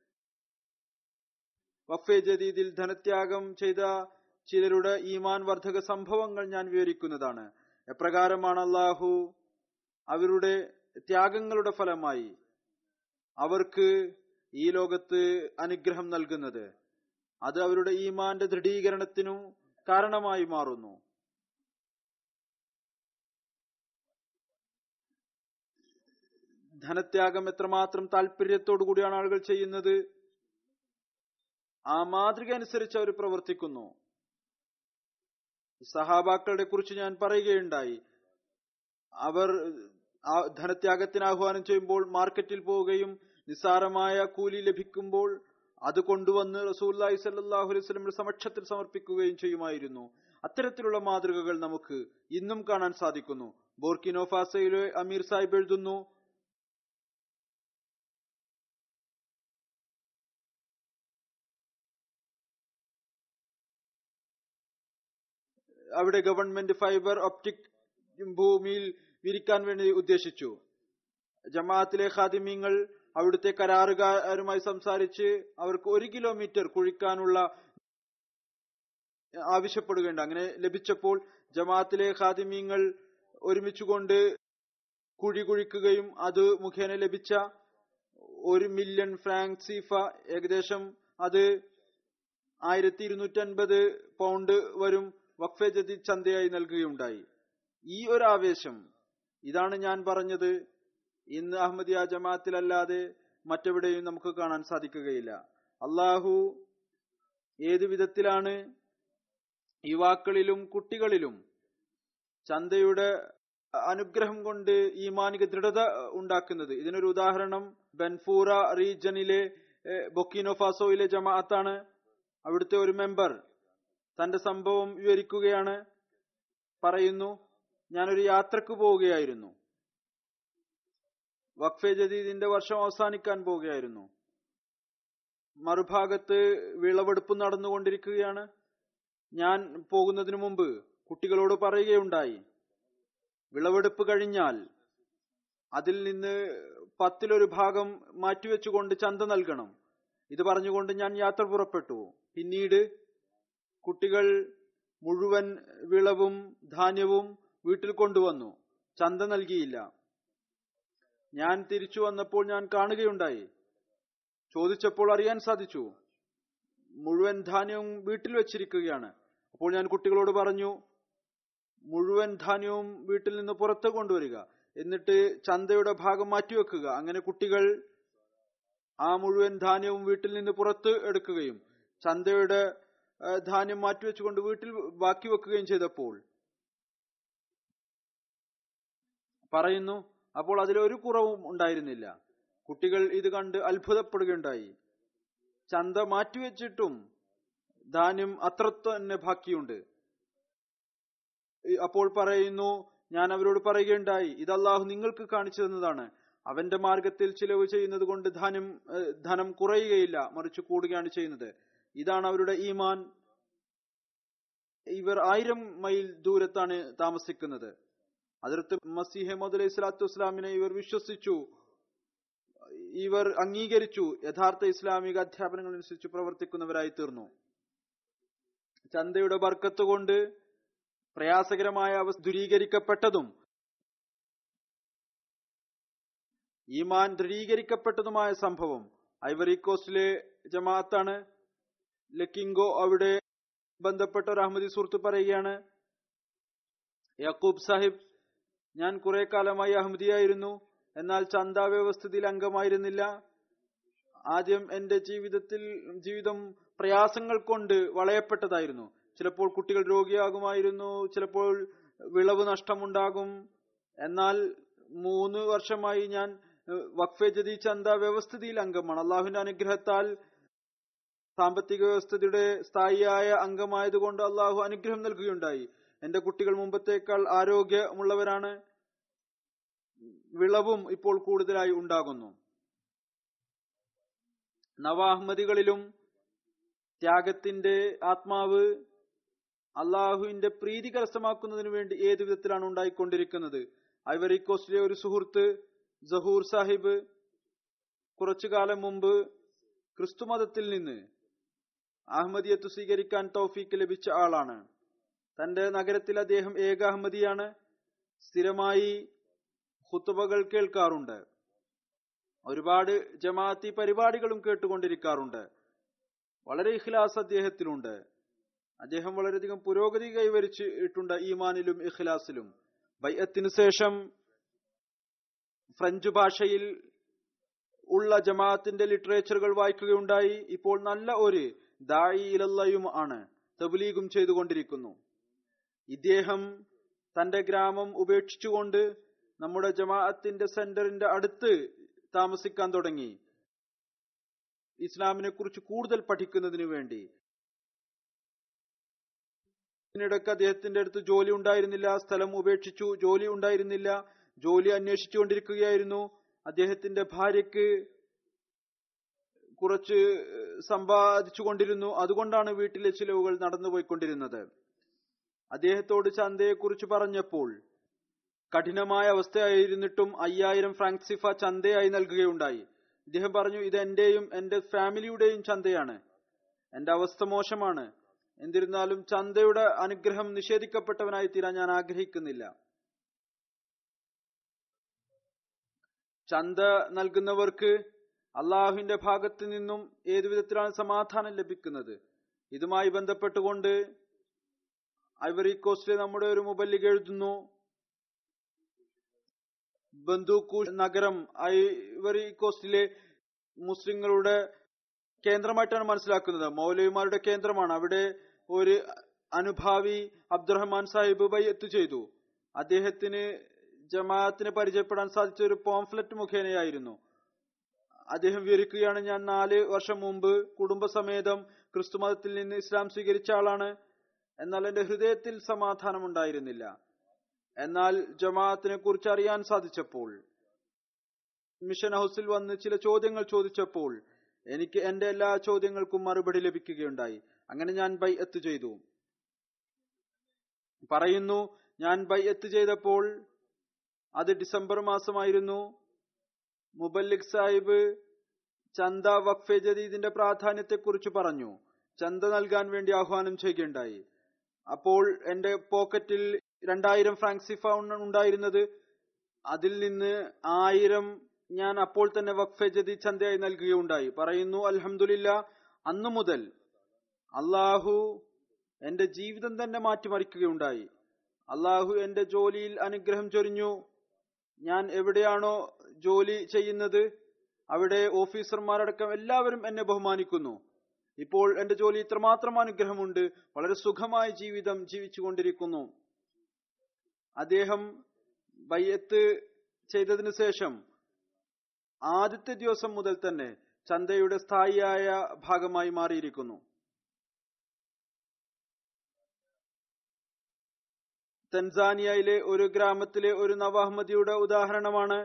വഖഫെ ജദീദിൽ ധനത്യാഗം ചെയ്ത ചിലരുടെ ഈമാൻ വർദ്ധക സംഭവങ്ങൾ ഞാൻ വിവരിക്കുന്നതാണ് എപ്രകാരമാണ് അള്ളാഹു അവരുടെ ത്യാഗങ്ങളുടെ ഫലമായി അവർക്ക് ഈ ലോകത്ത് അനുഗ്രഹം നൽകുന്നത് അത് അവരുടെ ഈമാന്റെ ദൃഢീകരണത്തിനും കാരണമായി മാറുന്നു ധനത്യാഗം എത്രമാത്രം താല്പര്യത്തോടു കൂടിയാണ് ആളുകൾ ചെയ്യുന്നത് ആ മാതൃക അനുസരിച്ച് അവർ പ്രവർത്തിക്കുന്നു സഹാബാക്കളുടെ കുറിച്ച് ഞാൻ പറയുകയുണ്ടായി അവർ ധനത്യാഗത്തിന് ആഹ്വാനം ചെയ്യുമ്പോൾ മാർക്കറ്റിൽ പോവുകയും നിസ്സാരമായ കൂലി ലഭിക്കുമ്പോൾ അത് കൊണ്ടുവന്ന് റസൂല്ലായി സല്ലാഹു അലൈഹി സ്വലമിന്റെ സമക്ഷത്തിൽ സമർപ്പിക്കുകയും ചെയ്യുമായിരുന്നു അത്തരത്തിലുള്ള മാതൃകകൾ നമുക്ക് ഇന്നും കാണാൻ സാധിക്കുന്നു ബോർക്കിനോഫാസയിലെ അമീർ സാഹിബ് എഴുതുന്നു അവിടെ ഗവൺമെന്റ് ഫൈബർ ഒപ്റ്റിക് ഭൂമിയിൽ വിരിക്കാൻ വേണ്ടി ഉദ്ദേശിച്ചു ജമാഅത്തിലെ ഖാദിമ്യങ്ങൾ അവിടുത്തെ കരാറുകാരുമായി സംസാരിച്ച് അവർക്ക് ഒരു കിലോമീറ്റർ കുഴിക്കാനുള്ള ആവശ്യപ്പെടുകയുണ്ട് അങ്ങനെ ലഭിച്ചപ്പോൾ ജമാഅത്തിലെ ഖാദിമ്യങ്ങൾ ഒരുമിച്ചുകൊണ്ട് കുഴി കുഴിക്കുകയും അത് മുഖേന ലഭിച്ച ഒരു മില്യൺ ഫ്രാങ്ക് സീഫ ഏകദേശം അത് ആയിരത്തി ഇരുന്നൂറ്റി അൻപത് പൗണ്ട് വരും വഖഫെ ജദീദ് ചന്തയായി നൽകുകയുണ്ടായി ഈ ഒരു ആവേശം ഇതാണ് ഞാൻ പറഞ്ഞത് ഇന്ന് അഹമ്മദിയ ജമാഅത്തിലല്ലാതെ മറ്റെവിടെയും നമുക്ക് കാണാൻ സാധിക്കുകയില്ല അള്ളാഹു ഏതു വിധത്തിലാണ് യുവാക്കളിലും കുട്ടികളിലും ചന്തയുടെ അനുഗ്രഹം കൊണ്ട് ഈമാനിക ദൃഢത ഉണ്ടാക്കുന്നത് ഇതിനൊരു ഉദാഹരണം ബൻഫൂറ റീജനിലെ ബൊക്കീനോ ഫാസോയിലെ ജമാഅത്താണ് അവിടുത്തെ ഒരു മെമ്പർ തന്റെ സംഭവം വിവരിക്കുകയാണ് പറയുന്നു ഞാനൊരു യാത്രക്ക് പോവുകയായിരുന്നു വഖഫെ ജദീദിന്റെ വർഷം അവസാനിക്കാൻ പോവുകയായിരുന്നു മറുഭാഗത്ത് വിളവെടുപ്പ് നടന്നുകൊണ്ടിരിക്കുകയാണ് ഞാൻ പോകുന്നതിനു മുമ്പ് കുട്ടികളോട് പറയുകയുണ്ടായി വിളവെടുപ്പ് കഴിഞ്ഞാൽ അതിൽ നിന്ന് പത്തിലൊരു ഭാഗം മാറ്റിവെച്ചുകൊണ്ട് ചന്ത നൽകണം ഇത് പറഞ്ഞുകൊണ്ട് ഞാൻ യാത്ര പുറപ്പെട്ടു പിന്നീട് കുട്ടികൾ മുഴുവൻ വിളവും ധാന്യവും വീട്ടിൽ കൊണ്ടുവന്നു ചന്ത നൽകിയില്ല ഞാൻ തിരിച്ചു വന്നപ്പോൾ ഞാൻ കാണുകയുണ്ടായി ചോദിച്ചപ്പോൾ അറിയാൻ സാധിച്ചു മുഴുവൻ ധാന്യവും വീട്ടിൽ വെച്ചിരിക്കുകയാണ് അപ്പോൾ ഞാൻ കുട്ടികളോട് പറഞ്ഞു മുഴുവൻ ധാന്യവും വീട്ടിൽ നിന്ന് പുറത്ത് കൊണ്ടുവരിക എന്നിട്ട് ചന്തയുടെ ഭാഗം മാറ്റിവെക്കുക അങ്ങനെ കുട്ടികൾ ആ മുഴുവൻ ധാന്യവും വീട്ടിൽ നിന്ന് പുറത്ത് എടുക്കുകയും ചന്തയുടെ ധാന്യം മാറ്റിവെച്ചുകൊണ്ട് വീട്ടിൽ ബാക്കി വെക്കുകയും ചെയ്തപ്പോൾ പറയുന്നു അപ്പോൾ അതിലൊരു കുറവും ഉണ്ടായിരുന്നില്ല കുട്ടികൾ ഇത് കണ്ട് അത്ഭുതപ്പെടുകയുണ്ടായി ചന്ത മാറ്റിവെച്ചിട്ടും ധാന്യം അത്ര തന്നെ ബാക്കിയുണ്ട് അപ്പോൾ പറയുന്നു ഞാൻ അവരോട് പറയുകയുണ്ടായി ഇത് അള്ളാഹു നിങ്ങൾക്ക് കാണിച്ചു തന്നതാണ് അവന്റെ മാർഗത്തിൽ ചിലവ് ചെയ്യുന്നത് കൊണ്ട് ധാന്യം ധനം കുറയുകയില്ല മറിച്ച് കൂടുകയാണ് ചെയ്യുന്നത് ഇതാണ് അവരുടെ ഈമാൻ ഇവർ ആയിരം മൈൽ ദൂരത്താണ് താമസിക്കുന്നത് അതിർത്ത് മസീഹ് മദ് അലൈഹി സ്വലാത്തു വസ്സലാമിനെ ഇവർ വിശ്വസിച്ചു ഇവർ അംഗീകരിച്ചു യഥാർത്ഥ ഇസ്ലാമിക അധ്യാപനങ്ങൾ അനുസരിച്ച് പ്രവർത്തിക്കുന്നവരായി തീർന്നു ചന്തയുടെ ബർക്കത്ത് കൊണ്ട് പ്രയാസകരമായ അവസ്ഥ ദുരീകരിക്കപ്പെട്ടതും ഈമാൻ ദൃഢീകരിക്കപ്പെട്ടതുമായ സംഭവം ഐവറി കോസ്റ്റിലെ ജമാഅത്താണ് ലക്കിങ്കോ അവിടെ ബന്ധപ്പെട്ട ഒരു അഹമ്മദി സുഹൃത്ത് പറയുകയാണ് യക്കൂബ് സാഹിബ് ഞാൻ കുറെ കാലമായി അഹമ്മദിയായിരുന്നു എന്നാൽ ചന്ത വ്യവസ്ഥയിൽ അംഗമായിരുന്നില്ല ആദ്യം എന്റെ ജീവിതത്തിൽ ജീവിതം പ്രയാസങ്ങൾ കൊണ്ട് വളയപ്പെട്ടതായിരുന്നു ചിലപ്പോൾ കുട്ടികൾ രോഗിയാകുമായിരുന്നു ചിലപ്പോൾ വിളവ് നഷ്ടമുണ്ടാകും എന്നാൽ മൂന്ന് വർഷമായി ഞാൻ ഏഹ്, വഖഫെ ജദീ ചന്ത വ്യവസ്ഥിതിയിൽ അംഗമാണ് അള്ളാഹുവിന്റെ അനുഗ്രഹത്താൽ സാമ്പത്തിക വ്യവസ്ഥയുടെ സ്ഥായിയായ അംഗമായതുകൊണ്ട് അള്ളാഹു അനുഗ്രഹം നൽകുകയുണ്ടായി എന്റെ കുട്ടികൾ മുമ്പത്തേക്കാൾ ആരോഗ്യമുള്ളവരാണ് വിളവും ഇപ്പോൾ കൂടുതലായി ഉണ്ടാകുന്നു നവാഹ്മദികളിലും ത്യാഗത്തിന്റെ ആത്മാവ് അള്ളാഹുവിന്റെ പ്രീതി കരസ്ഥമാക്കുന്നതിന് വേണ്ടി ഏത് വിധത്തിലാണ് ഉണ്ടായിക്കൊണ്ടിരിക്കുന്നത് ഐവറി കോസ്റ്റിലെ ഒരു സുഹൃത്ത് ജഹൂർ സാഹിബ് കുറച്ചു കാലം മുമ്പ് ക്രിസ്തുമതത്തിൽ നിന്ന് അഹമ്മദിയത്ത് സ്വീകരിക്കാൻ തൗഫീക്ക് ലഭിച്ച ആളാണ് തന്റെ നഗരത്തിൽ അദ്ദേഹം ഏക അഹമ്മദിയാണ് സ്ഥിരമായി ഹുത്തുബകൾ കേൾക്കാറുണ്ട് ഒരുപാട് ജമാഅത്തി പരിപാടികളും കേട്ടുകൊണ്ടിരിക്കാറുണ്ട് വളരെ ഇഖ്ലാസ് അദ്ദേഹത്തിലുണ്ട് അദ്ദേഹം വളരെയധികം പുരോഗതി കൈവരിച്ചിട്ടുണ്ട് ഈമാനിലും ഇഖ്ലാസിലും ബൈഅത്തിന് ശേഷം ഫ്രഞ്ച് ഭാഷയിൽ ഉള്ള ജമാഅത്തിന്റെ ലിറ്ററേച്ചറുകൾ വായിക്കുകയുണ്ടായി ഇപ്പോൾ നല്ല ഒരു ദായി ഇലല്ലയും ആണ് തബ്ലീഗും ചെയ്തുകൊണ്ടിരിക്കുന്നു ഇദ്ദേഹം തന്റെ ഗ്രാമം ഉപേക്ഷിച്ചുകൊണ്ട് നമ്മുടെ ജമാഅത്തിന്റെ സെന്ററിന്റെ അടുത്ത് താമസിക്കാൻ തുടങ്ങി ഇസ്ലാമിനെ കുറിച്ച് കൂടുതൽ പഠിക്കുന്നതിന് വേണ്ടി ഇതിനിടയ്ക്ക് അദ്ദേഹത്തിന്റെ അടുത്ത് ജോലി ഉണ്ടായിരുന്നില്ല സ്ഥലം ഉപേക്ഷിച്ചു ജോലി ഉണ്ടായിരുന്നില്ല ജോലി അന്വേഷിച്ചുകൊണ്ടിരിക്കുകയായിരുന്നു അദ്ദേഹത്തിന്റെ ഭാര്യയ്ക്ക് കുറച്ച് സമ്പാദിച്ചു കൊണ്ടിരുന്നു അതുകൊണ്ടാണ് വീട്ടിലെ ചിലവുകൾ നടന്നുപോയിക്കൊണ്ടിരുന്നത് അദ്ദേഹത്തോട് ചന്തയെക്കുറിച്ച് പറഞ്ഞപ്പോൾ കഠിനമായ അവസ്ഥയായിരുന്നിട്ടും അയ്യായിരം ഫ്രാങ്ക് സിഫ ചന്തയായി നൽകുകയുണ്ടായി ഇദ്ദേഹം പറഞ്ഞു ഇത് എന്റെയും എന്റെ ഫാമിലിയുടെയും ചന്തയാണ് എന്റെ അവസ്ഥ മോശമാണ് എന്നിരുന്നാലും ചന്തയുടെ അനുഗ്രഹം നിഷേധിക്കപ്പെട്ടവനായി തീരാൻ ഞാൻ ആഗ്രഹിക്കുന്നില്ല ചന്ത നൽകുന്നവർക്ക് അള്ളാഹുവിന്റെ ഭാഗത്ത് നിന്നും ഏതു വിധത്തിലാണ് സമാധാനം ലഭിക്കുന്നത് ഇതുമായി ബന്ധപ്പെട്ടുകൊണ്ട് ഐവറി കോസ്റ്റിലെ നമ്മുടെ ഒരു മുബല്ലിഗ് എഴുതുന്നു ബന്ദൂക്കു നഗരം ഐവറി കോസ്റ്റിലെ മുസ്ലിങ്ങളുടെ കേന്ദ്രമായിട്ടാണ് മനസ്സിലാക്കുന്നത് മൗലവിമാരുടെ കേന്ദ്രമാണ് അവിടെ ഒരു അനുഭാവി അബ്ദുറഹ്മാൻ സാഹിബ് ബയ്യത്ത് ചെയ്തു അദ്ദേഹത്തിന് ജമാഅത്തിന് പരിചയപ്പെടാൻ സാധിച്ച ഒരു പോംഫ്ലറ്റ് മുഖേനയായിരുന്നു അദ്ദേഹം വിവരിക്കുകയാണ് ഞാൻ നാല് വർഷം മുമ്പ് കുടുംബസമേതം ക്രിസ്തുമതത്തിൽ നിന്ന് ഇസ്ലാം സ്വീകരിച്ച ആളാണ് എന്നാൽ എന്റെ ഹൃദയത്തിൽ സമാധാനം ഉണ്ടായിരുന്നില്ല എന്നാൽ ജമാഅത്തിനെ കുറിച്ച് അറിയാൻ സാധിച്ചപ്പോൾ മിഷൻ ഹൗസിൽ വന്ന് ചില ചോദ്യങ്ങൾ ചോദിച്ചപ്പോൾ എനിക്ക് എന്റെ എല്ലാ ചോദ്യങ്ങൾക്കും മറുപടി ലഭിക്കുകയുണ്ടായി അങ്ങനെ ഞാൻ ബൈ എത്ത് ചെയ്തു പറയുന്നു ഞാൻ ബൈ എത്ത് ചെയ്തപ്പോൾ അത് ഡിസംബർ മാസമായിരുന്നു മുബല്ലിഖ് സാഹിബ് ചന്ത വഖഫെ ജദീദിന്റെ പ്രാധാന്യത്തെക്കുറിച്ച് പറഞ്ഞു ചന്ത നൽകാൻ വേണ്ടി ആഹ്വാനം ചെയ്യുകയുണ്ടായി അപ്പോൾ എന്റെ പോക്കറ്റിൽ രണ്ടായിരം ഫ്രാങ്ക് സിഫ ഉണ്ടായിരുന്നത് അതിൽ നിന്ന് ആയിരം ഞാൻ അപ്പോൾ തന്നെ വഖഫെ ജദീദ് ചന്തയായി നൽകുകയുണ്ടായി പറയുന്നു അൽഹംദുലില്ല അന്നു മുതൽ അള്ളാഹു എന്റെ ജീവിതം തന്നെ മാറ്റിമറിക്കുകയുണ്ടായി അള്ളാഹു എന്റെ ജോലിയിൽ അനുഗ്രഹം ചൊരിഞ്ഞു ഞാൻ എവിടെയാണോ ജോലി ചെയ്യുന്നത് അവിടെ ഓഫീസർമാരടക്കം എല്ലാവരും എന്നെ ബഹുമാനിക്കുന്നു ഇപ്പോൾ എന്റെ ജോലി ഇത്രമാത്രം അനുഗ്രഹമുണ്ട് വളരെ സുഖമായ ജീവിതം ജീവിച്ചുകൊണ്ടിരിക്കുന്നു അദ്ദേഹം ബയ്യത്ത് ചെയ്തതിനു ശേഷം ആദ്യത്തെ ദിവസം മുതൽ തന്നെ ചന്തയുടെ സ്ഥായിയായ ഭാഗമായി മാറിയിരിക്കുന്നു തൻസാനിയയിലെ ഒരു ഗ്രാമത്തിലെ ഒരു നവാഹ്മദിയുടെ ഉദാഹരണമാണ്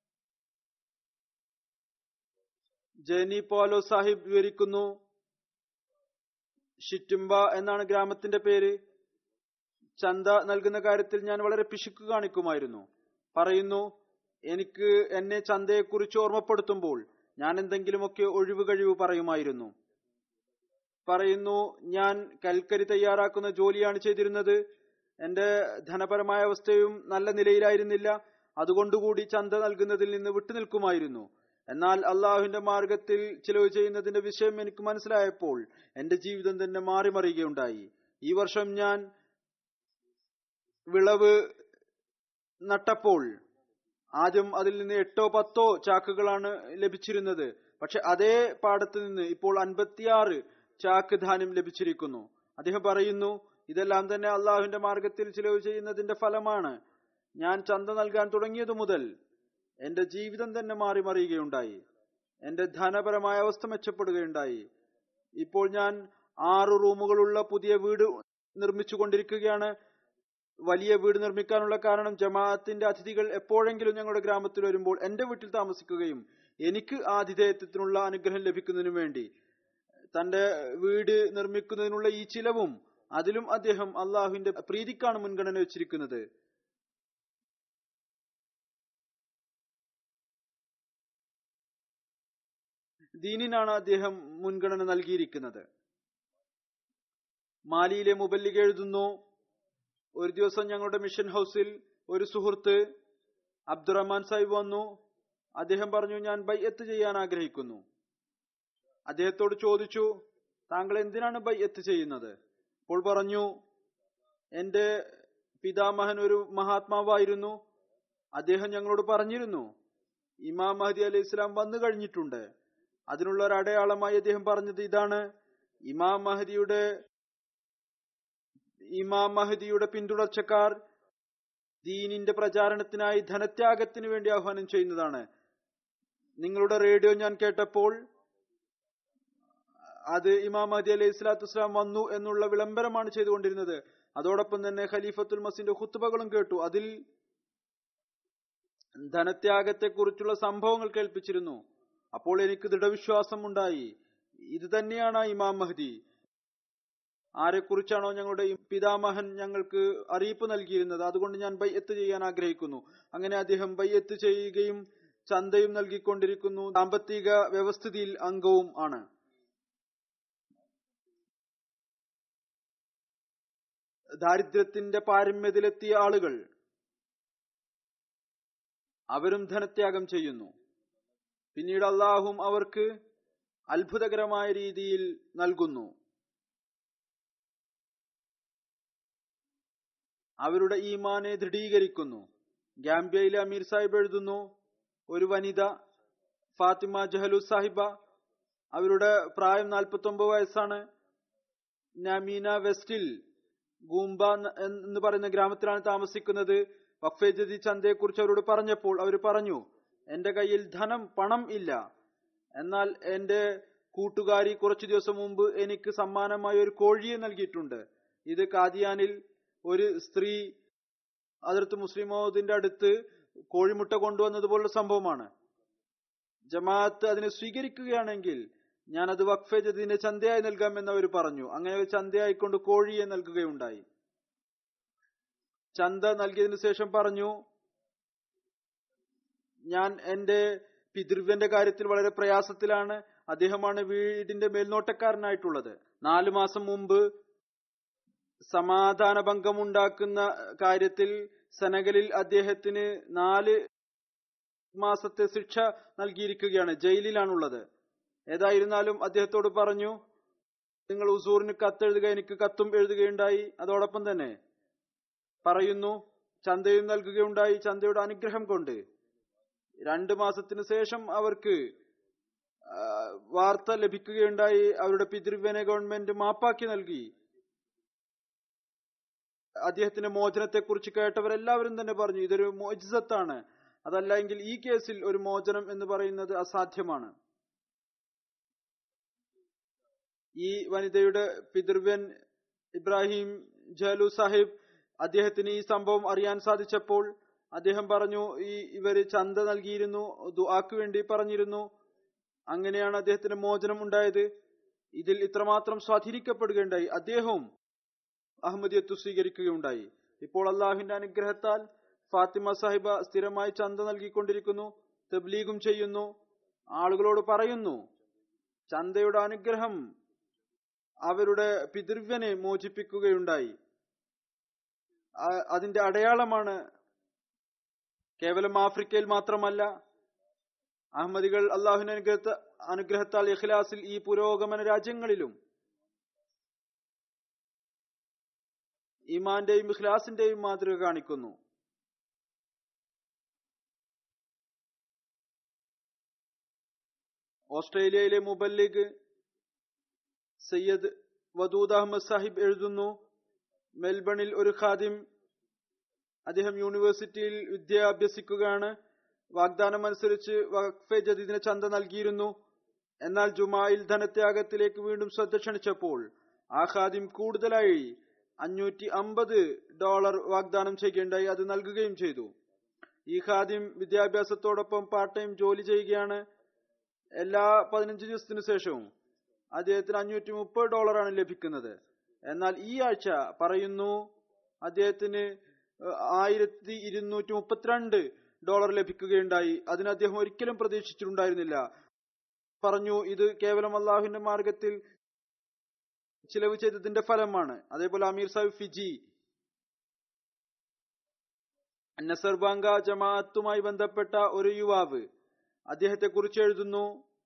ജനി പോലോ സാഹിബ് വിവരിക്കുന്നു ഷിറ്റുംബ എന്നാണ് ഗ്രാമത്തിന്റെ പേര് ചന്ത നൽകുന്ന കാര്യത്തിൽ ഞാൻ വളരെ പിശുക്ക് കാണിക്കുമായിരുന്നു പറയുന്നു എനിക്ക് എന്നെ ചന്തയെക്കുറിച്ച് ഓർമ്മപ്പെടുത്തുമ്പോൾ ഞാൻ എന്തെങ്കിലുമൊക്കെ ഒഴിവ് കഴിവ് പറയുമായിരുന്നു പറയുന്നു ഞാൻ കൽക്കരി തയ്യാറാക്കുന്ന ജോലിയാണ് ചെയ്തിരുന്നത് എന്റെ ധനപരമായ അവസ്ഥയും നല്ല നിലയിലായിരുന്നില്ല അതുകൊണ്ടുകൂടി ചന്ത നൽകുന്നതിൽ നിന്ന് വിട്ടുനിൽക്കുമായിരുന്നു എന്നാൽ അള്ളാഹുവിന്റെ മാർഗത്തിൽ ചിലവ് ചെയ്യുന്നതിന്റെ വിഷയം എനിക്ക് മനസ്സിലായപ്പോൾ എന്റെ ജീവിതം തന്നെ മാറിമറിയുകയുണ്ടായി ഈ വർഷം ഞാൻ വിളവ് നട്ടപ്പോൾ ആദ്യം അതിൽ നിന്ന് എട്ടോ പത്തോ ചാക്കുകളാണ് ലഭിച്ചിരുന്നത് പക്ഷെ അതേ പാടത്ത് നിന്ന് ഇപ്പോൾ അൻപത്തിയാറ് ചാക്ക് ധാന്യം ലഭിച്ചിരിക്കുന്നു അദ്ദേഹം പറയുന്നു ഇതെല്ലാം തന്നെ അള്ളാഹുവിന്റെ മാർഗത്തിൽ ചിലവ് ചെയ്യുന്നതിന്റെ ഫലമാണ് ഞാൻ ചന്ത നൽകാൻ തുടങ്ങിയതു മുതൽ എന്റെ ജീവിതം തന്നെ മാറി മറിയുകയുണ്ടായി എന്റെ ധനപരമായ അവസ്ഥ മെച്ചപ്പെടുകയുണ്ടായി ഇപ്പോൾ ഞാൻ ആറു റൂമുകളുള്ള പുതിയ വീട് നിർമ്മിച്ചു കൊണ്ടിരിക്കുകയാണ് വലിയ വീട് നിർമ്മിക്കാനുള്ള കാരണം ജമാഅത്തിന്റെ അതിഥികൾ എപ്പോഴെങ്കിലും ഞങ്ങളുടെ ഗ്രാമത്തിൽ വരുമ്പോൾ എന്റെ വീട്ടിൽ താമസിക്കുകയും എനിക്ക് ആതിഥേയത്വത്തിനുള്ള അനുഗ്രഹം ലഭിക്കുന്നതിനു വേണ്ടി തന്റെ വീട് നിർമ്മിക്കുന്നതിനുള്ള ഈ ചിലവും അതിലും അദ്ദേഹം അള്ളാഹുവിന്റെ പ്രീതിക്കാണ് മുൻഗണന വെച്ചിരിക്കുന്നത് ദീനിനാണ് അദ്ദേഹം മുൻഗണന നൽകിയിരിക്കുന്നത് മാലിയിലെ മുബല്ലിഗ് എഴുതുന്നു ഒരു ദിവസം ഞങ്ങളുടെ മിഷൻ ഹൗസിൽ ഒരു സുഹൃത്ത് അബ്ദുറഹ്മാൻ സാഹിബ് വന്നു അദ്ദേഹം പറഞ്ഞു ഞാൻ ബൈഅത്ത് ചെയ്യാൻ ആഗ്രഹിക്കുന്നു അദ്ദേഹത്തോട് ചോദിച്ചു താങ്കൾ എന്തിനാണ് ബൈഅത്ത് ചെയ്യുന്നത് അപ്പോൾ പറഞ്ഞു എന്റെ പിതാമഹൻ ഒരു മഹാത്മാവായിരുന്നു അദ്ദേഹം ഞങ്ങളോട് പറഞ്ഞിരുന്നു ഇമാം മഹദി അലൈഹി ഇസ്ലാം വന്നു കഴിഞ്ഞിട്ടുണ്ട് അതിനുള്ള ഒരു അടയാളമായി അദ്ദേഹം പറഞ്ഞത് ഇതാണ് ഇമാം മഹദിയുടെ ഇമാം മഹദിയുടെ പിന്തുടർച്ചക്കാർ ദീനിന്റെ പ്രചാരണത്തിനായി ധനത്യാഗത്തിന് വേണ്ടി ആഹ്വാനം ചെയ്യുന്നതാണ് നിങ്ങളുടെ റേഡിയോ ഞാൻ കേട്ടപ്പോൾ അത് ഇമാം മഹദി അലൈഹി സ്വലാത്തു വസ്സലാം വന്നു എന്നുള്ള വിളംബരമാണ് ചെയ്തുകൊണ്ടിരുന്നത് അതോടൊപ്പം തന്നെ ഖലീഫത്തുൽ മസിന്റെ ഹുത്തുബകളും കേട്ടു അതിൽ ധനത്യാഗത്തെ കുറിച്ചുള്ള സംഭവങ്ങൾ കേൾപ്പിച്ചിരുന്നു അപ്പോൾ എനിക്ക് ദൃഢവിശ്വാസം ഉണ്ടായി ഇത് തന്നെയാണ് ആ ഇമാം മഹദി ആരെക്കുറിച്ചാണോ ഞങ്ങളുടെ ഈ പിതാമഹൻ ഞങ്ങൾക്ക് അറിയിപ്പ് നൽകിയിരുന്നത് അതുകൊണ്ട് ഞാൻ ബയ്യത്ത് ചെയ്യാൻ ആഗ്രഹിക്കുന്നു അങ്ങനെ അദ്ദേഹം ബയ്യത്ത് ചെയ്യുകയും ചന്തയും നൽകിക്കൊണ്ടിരിക്കുന്നു സാമ്പത്തിക വ്യവസ്ഥിതിയിൽ അംഗവും ആണ് ദാരിദ്ര്യത്തിന്റെ പാരമ്യത്തിലെത്തിയ ആളുകൾ അവരും ധനത്യാഗം ചെയ്യുന്നു പിന്നീട് അള്ളാഹും അവർക്ക് അത്ഭുതകരമായ രീതിയിൽ നൽകുന്നു അവരുടെ ഈമാനെ ദൃഢീകരിക്കുന്നു ഗാംബിയയിലെ അമീർ സാഹിബ് എഴുതുന്നു ഒരു വനിത ഫാത്തിമ ജഹലു സാഹിബ അവരുടെ പ്രായം നാൽപ്പത്തി ഒമ്പത് വയസ്സാണ് നമീന വെസ്റ്റിൽ ഗൂംബ എന്ന് പറയുന്ന ഗ്രാമത്തിലാണ് താമസിക്കുന്നത് വഖഫെ ജദി ചന്തയെ കുറിച്ച് അവരോട് പറഞ്ഞപ്പോൾ അവർ പറഞ്ഞു എന്റെ കയ്യിൽ ധനം പണം ഇല്ല എന്നാൽ എന്റെ കൂട്ടുകാരി കുറച്ചു ദിവസം മുമ്പ് എനിക്ക് സമ്മാനമായി ഒരു കോഴിയെ നൽകിയിട്ടുണ്ട് ഇത് കാദിയാനിൽ ഒരു സ്ത്രീ അതിർത്ത് മുസ്ലിമോദിന്റെ അടുത്ത് കോഴിമുട്ട കൊണ്ടുവന്നതുപോലുള്ള സംഭവമാണ് ജമാഅത്ത് അതിനെ സ്വീകരിക്കുകയാണെങ്കിൽ ഞാൻ അത് വഖഫെ ജദീന്റെ ചന്തയായി നൽകാമെന്ന് അവർ പറഞ്ഞു അങ്ങനെ ഒരു ചന്തയായിക്കൊണ്ട് കോഴിയെ നൽകുകയുണ്ടായി ചന്ത നൽകിയതിനു ശേഷം പറഞ്ഞു ഞാൻ എന്റെ പിതൃവ്യന്റെ കാര്യത്തിൽ വളരെ പ്രയാസത്തിലാണ് അദ്ദേഹമാണ് വീടിന്റെ മേൽനോട്ടക്കാരനായിട്ടുള്ളത് നാലു മാസം മുമ്പ് സമാധാന ഭംഗമുണ്ടാക്കുന്ന കാര്യത്തിൽ സെനഗലിൽ അദ്ദേഹത്തിന് നാല് മാസത്തെ ശിക്ഷ നൽകിയിരിക്കുകയാണ് ജയിലിലാണുള്ളത് ഏതായിരുന്നാലും അദ്ദേഹത്തോട് പറഞ്ഞു നിങ്ങൾ ഉസൂറിന് കത്തെഴുതുക എനിക്ക് കത്തും എഴുതുകയുണ്ടായി അതോടൊപ്പം തന്നെ പറയുന്നു ചന്തയും നൽകുകയുണ്ടായി ചന്തയുടെ അനുഗ്രഹം കൊണ്ട് രണ്ടു മാസത്തിനു ശേഷം അവർക്ക് വാർത്ത ലഭിക്കുകയുണ്ടായി അവരുടെ പിതൃവ്യനെ ഗവൺമെന്റ് മാപ്പാക്കി നൽകി അദ്ദേഹത്തിന്റെ മോചനത്തെ കുറിച്ച് കേട്ടവരെല്ലാവരും തന്നെ പറഞ്ഞു ഇതൊരു മോജിസത്താണ് അതല്ല എങ്കിൽ ഈ കേസിൽ ഒരു മോചനം എന്ന് പറയുന്നത് അസാധ്യമാണ് ഈ വനിതയുടെ പിതൃവ്യൻ ഇബ്രാഹിം ജലു സാഹിബ് അദ്ദേഹത്തിന് ഈ സംഭവം അറിയാൻ സാധിച്ചപ്പോൾ അദ്ദേഹം പറഞ്ഞു ഈ ഇവര് ചന്ത നൽകിയിരുന്നു ദുആക്ക് വേണ്ടി പറഞ്ഞിരുന്നു അങ്ങനെയാണ് അദ്ദേഹത്തിന് മോചനം ഉണ്ടായത് ഇതിൽ ഇത്രമാത്രം സ്വാധീനിക്കപ്പെടുകയുണ്ടായി അദ്ദേഹവും അഹമ്മദിയത്ത് സ്വീകരിക്കുകയുണ്ടായി ഇപ്പോൾ അള്ളാഹുവിന്റെ അനുഗ്രഹത്താൽ ഫാത്തിമ സാഹിബ സ്ഥിരമായി ചന്ത നൽകിക്കൊണ്ടിരിക്കുന്നു തബ്ലീഗും ചെയ്യുന്നു ആളുകളോട് പറയുന്നു ചന്തയുടെ അനുഗ്രഹം അവരുടെ പിതൃവ്യനെ മോചിപ്പിക്കുകയുണ്ടായി ആ- അതിന്റെ അടയാളമാണ് കേവലം ആഫ്രിക്കയിൽ മാത്രമല്ല അഹമ്മദികൾ അള്ളാഹുവിന്റെ അനുഗ്രഹത്ത അനുഗ്രഹത്താൽ ഇഖ്ലാസിൽ ഈ പുരോഗമന രാജ്യങ്ങളിലും ഈമാന്റെയും ഇഖ്ലാസിന്റെയും മാതൃക കാണിക്കുന്നു ഓസ്ട്രേലിയയിലെ മുബല്ലിഗ് സയ്യദ് വദൂദ് അഹമ്മദ് സാഹിബ് എഴുതുന്നു മെൽബണിൽ ഒരു ഖാദിം അദ്ദേഹം യൂണിവേഴ്സിറ്റിയിൽ വിദ്യ അഭ്യസിക്കുകയാണ് വാഗ്ദാനം അനുസരിച്ച് വഖഫെ ജദീദിന് ചന്ത നൽകിയിരുന്നു എന്നാൽ ജുമായിൽ ധനത്യാഗത്തിലേക്ക് വീണ്ടും ശ്രദ്ധ ക്ഷണിച്ചപ്പോൾ ആ ഖാദിം കൂടുതലായി അഞ്ഞൂറ്റി അമ്പത് ഡോളർ വാഗ്ദാനം ചെയ്യുകയുണ്ടായി അത് നൽകുകയും ചെയ്തു ഈ ഖാദിം വിദ്യാഭ്യാസത്തോടൊപ്പം പാർട്ട് ടൈം ജോലി ചെയ്യുകയാണ് എല്ലാ പതിനഞ്ച് ദിവസത്തിനു ശേഷവും അദ്ദേഹത്തിന് അഞ്ഞൂറ്റി മുപ്പത് ഡോളറാണ് ലഭിക്കുന്നത് എന്നാൽ ഈ ആഴ്ച പറയുന്നു അദ്ദേഹത്തിന് ആയിരത്തി ഇരുന്നൂറ്റി മുപ്പത്തിരണ്ട് ഡോളർ ലഭിക്കുകയുണ്ടായി അതിന് അദ്ദേഹം ഒരിക്കലും പ്രതീക്ഷിച്ചിട്ടുണ്ടായിരുന്നില്ല പറഞ്ഞു ഇത് കേവലം അള്ളാഹുവിന്റെ മാർഗത്തിൽ ചിലവ് ചെയ്തതിന്റെ ഫലമാണ് അതേപോലെ അമീർ സാഹിബ് ഫിജി നസർബാങ്ക ജമാഅത്തുമായി ബന്ധപ്പെട്ട ഒരു യുവാവ് അദ്ദേഹത്തെ കുറിച്ച് എഴുതുന്നു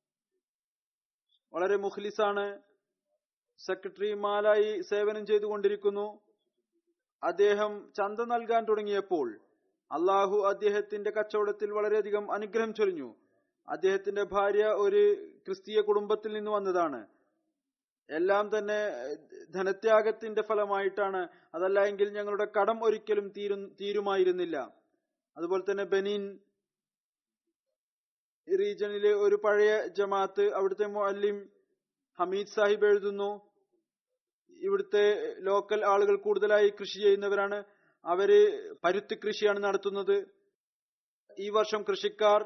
വളരെ മുഖ്ലിസാണ് സെക്രട്ടറിമാരായി സേവനം ചെയ്തുകൊണ്ടിരിക്കുന്നു അദ്ദേഹം ചന്ത നൽകാൻ തുടങ്ങിയപ്പോൾ അള്ളാഹു അദ്ദേഹത്തിന്റെ കച്ചവടത്തിൽ വളരെയധികം അനുഗ്രഹം ചൊരിഞ്ഞു അദ്ദേഹത്തിന്റെ ഭാര്യ ഒരു ക്രിസ്തീയ കുടുംബത്തിൽ നിന്ന് വന്നതാണ് എല്ലാം തന്നെ ധനത്യാഗത്തിന്റെ ഫലമായിട്ടാണ് അതല്ല എങ്കിൽ ഞങ്ങളുടെ കടം ഒരിക്കലും തീരു തീരുമായിരുന്നില്ല അതുപോലെ തന്നെ ബനീൻ റീജണിലെ ഒരു പഴയ ജമാഅത്ത് അവിടുത്തെ മുഅല്ലിം ഹമീദ് സാഹിബ് എഴുതുന്നു ഇവിടുത്തെ ലോക്കൽ ആളുകൾ കൂടുതലായി കൃഷി ചെയ്യുന്നവരാണ് അവര് പരുത്തി കൃഷിയാണ് നടത്തുന്നത് ഈ വർഷം കൃഷിക്കാർ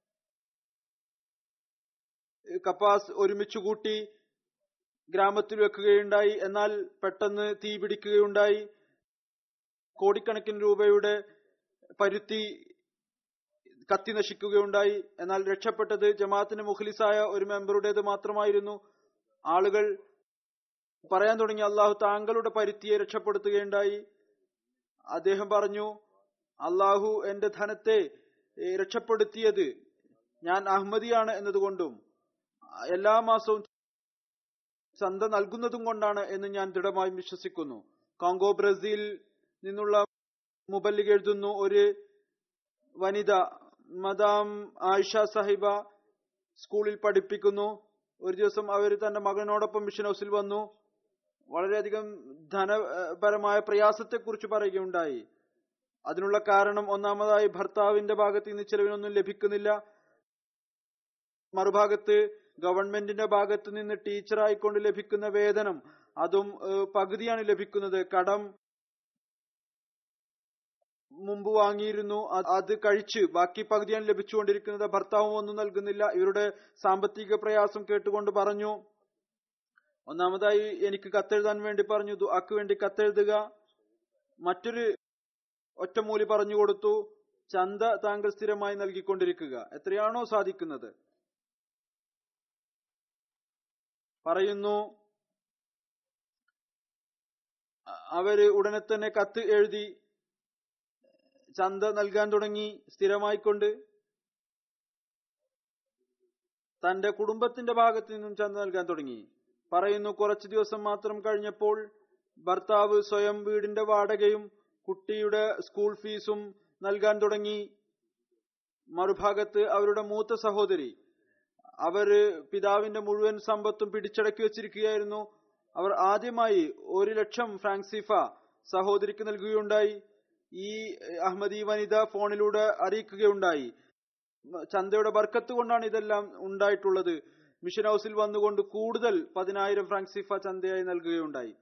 കപ്പാസ് ഒരുമിച്ച് കൂട്ടി ഗ്രാമത്തിൽ വെക്കുകയുണ്ടായി എന്നാൽ പെട്ടെന്ന് തീ പിടിക്കുകയുണ്ടായി കോടിക്കണക്കിന് രൂപയുടെ പരുത്തി കത്തി നശിക്കുകയുണ്ടായി എന്നാൽ രക്ഷപ്പെട്ടത് ജമാഅത്തിന് മുഖ്ലിസായ ഒരു മെമ്പറുടേത് മാത്രമായിരുന്നു ആളുകൾ പറയാൻ തുടങ്ങി അള്ളാഹു താങ്കളുടെ പരുത്തിയെ രക്ഷപ്പെടുത്തുകയുണ്ടായി അദ്ദേഹം പറഞ്ഞു അള്ളാഹു എന്റെ ധനത്തെ ഏ, രക്ഷപ്പെടുത്തിയത് ഞാൻ അഹമ്മദിയാണ് എന്നതുകൊണ്ടും എല്ലാ മാസവും ചന്ത നൽകുന്നതും കൊണ്ടാണ് എന്ന് ഞാൻ ദൃഢമായും വിശ്വസിക്കുന്നു കോങ്കോ ബ്രസീൽ നിന്നുള്ള മുബല്ലിഗ് എഴുതുന്നു ഒരു വനിത മദാം ആയിഷ സാഹിബ സ്കൂളിൽ പഠിപ്പിക്കുന്നു ഒരു ദിവസം അവർ തന്റെ മകനോടൊപ്പം മിഷൻ ഹൗസിൽ വന്നു വളരെയധികം ധനപരമായ പ്രയാസത്തെക്കുറിച്ച് പറയുകയുണ്ടായി അതിനുള്ള കാരണം ഒന്നാമതായി ഭർത്താവിന്റെ ഭാഗത്ത് നിന്ന് ചിലവിനൊന്നും ലഭിക്കുന്നില്ല മറുഭാഗത്ത് ഗവൺമെന്റിന്റെ ഭാഗത്ത് നിന്ന് ടീച്ചറായിക്കൊണ്ട് ലഭിക്കുന്ന വേതനം അതും ഏഹ്, പകുതിയാണ് ലഭിക്കുന്നത് കടം മുമ്പ് വാങ്ങിയിരുന്നു അത് അത് കഴിച്ച് ബാക്കി പകുതിയാണ് ലഭിച്ചുകൊണ്ടിരിക്കുന്നത് ഭർത്താവും ഒന്നും നൽകുന്നില്ല ഇവരുടെ സാമ്പത്തിക പ്രയാസം കേട്ടുകൊണ്ട് പറഞ്ഞു ഒന്നാമതായി എനിക്ക് കത്തെഴുതാൻ വേണ്ടി പറഞ്ഞു ദുആക്ക് വേണ്ടി കത്തെഴുതുക മറ്റൊരു ഒറ്റമൂലി പറഞ്ഞു കൊടുത്തു ചന്ത താങ്കൾ സ്ഥിരമായി നൽകിക്കൊണ്ടിരിക്കുക എത്രയാണോ സാധിക്കുന്നത് പറയുന്നു അ- അവര് ഉടനെ തന്നെ കത്ത് എഴുതി ചന്ത നൽകാൻ തുടങ്ങി സ്ഥിരമായിക്കൊണ്ട് തന്റെ കുടുംബത്തിന്റെ ഭാഗത്ത് നിന്നും ചന്ത നൽകാൻ തുടങ്ങി പറയുന്നു കുറച്ചു ദിവസം മാത്രം കഴിഞ്ഞപ്പോൾ ഭർത്താവ് സ്വയം വീടിന്റെ വാടകയും കുട്ടിയുടെ സ്കൂൾ ഫീസും നൽകാൻ തുടങ്ങി മറുഭാഗത്ത് അവരുടെ മൂത്ത സഹോദരി അവര് പിതാവിന്റെ മുഴുവൻ സമ്പത്തും പിടിച്ചടക്കി വെച്ചിരിക്കുകയായിരുന്നു അവർ ആദ്യമായി ഒരു ലക്ഷം ഫ്രാങ്സിഫ സഹോദരിക്ക് നൽകുകയുണ്ടായി ഈ അഹമ്മദി വനിത ഫോണിലൂടെ അറിയിക്കുകയുണ്ടായി ചന്തയുടെ ബർക്കത്ത് കൊണ്ടാണ് ഇതെല്ലാം ഉണ്ടായിട്ടുള്ളത് മിഷൻ ഹൗസിൽ വന്നുകൊണ്ട് കൂടുതൽ പതിനായിരം ഫ്രാങ്സിഫ ചന്തയായി നൽകുകയുണ്ടായി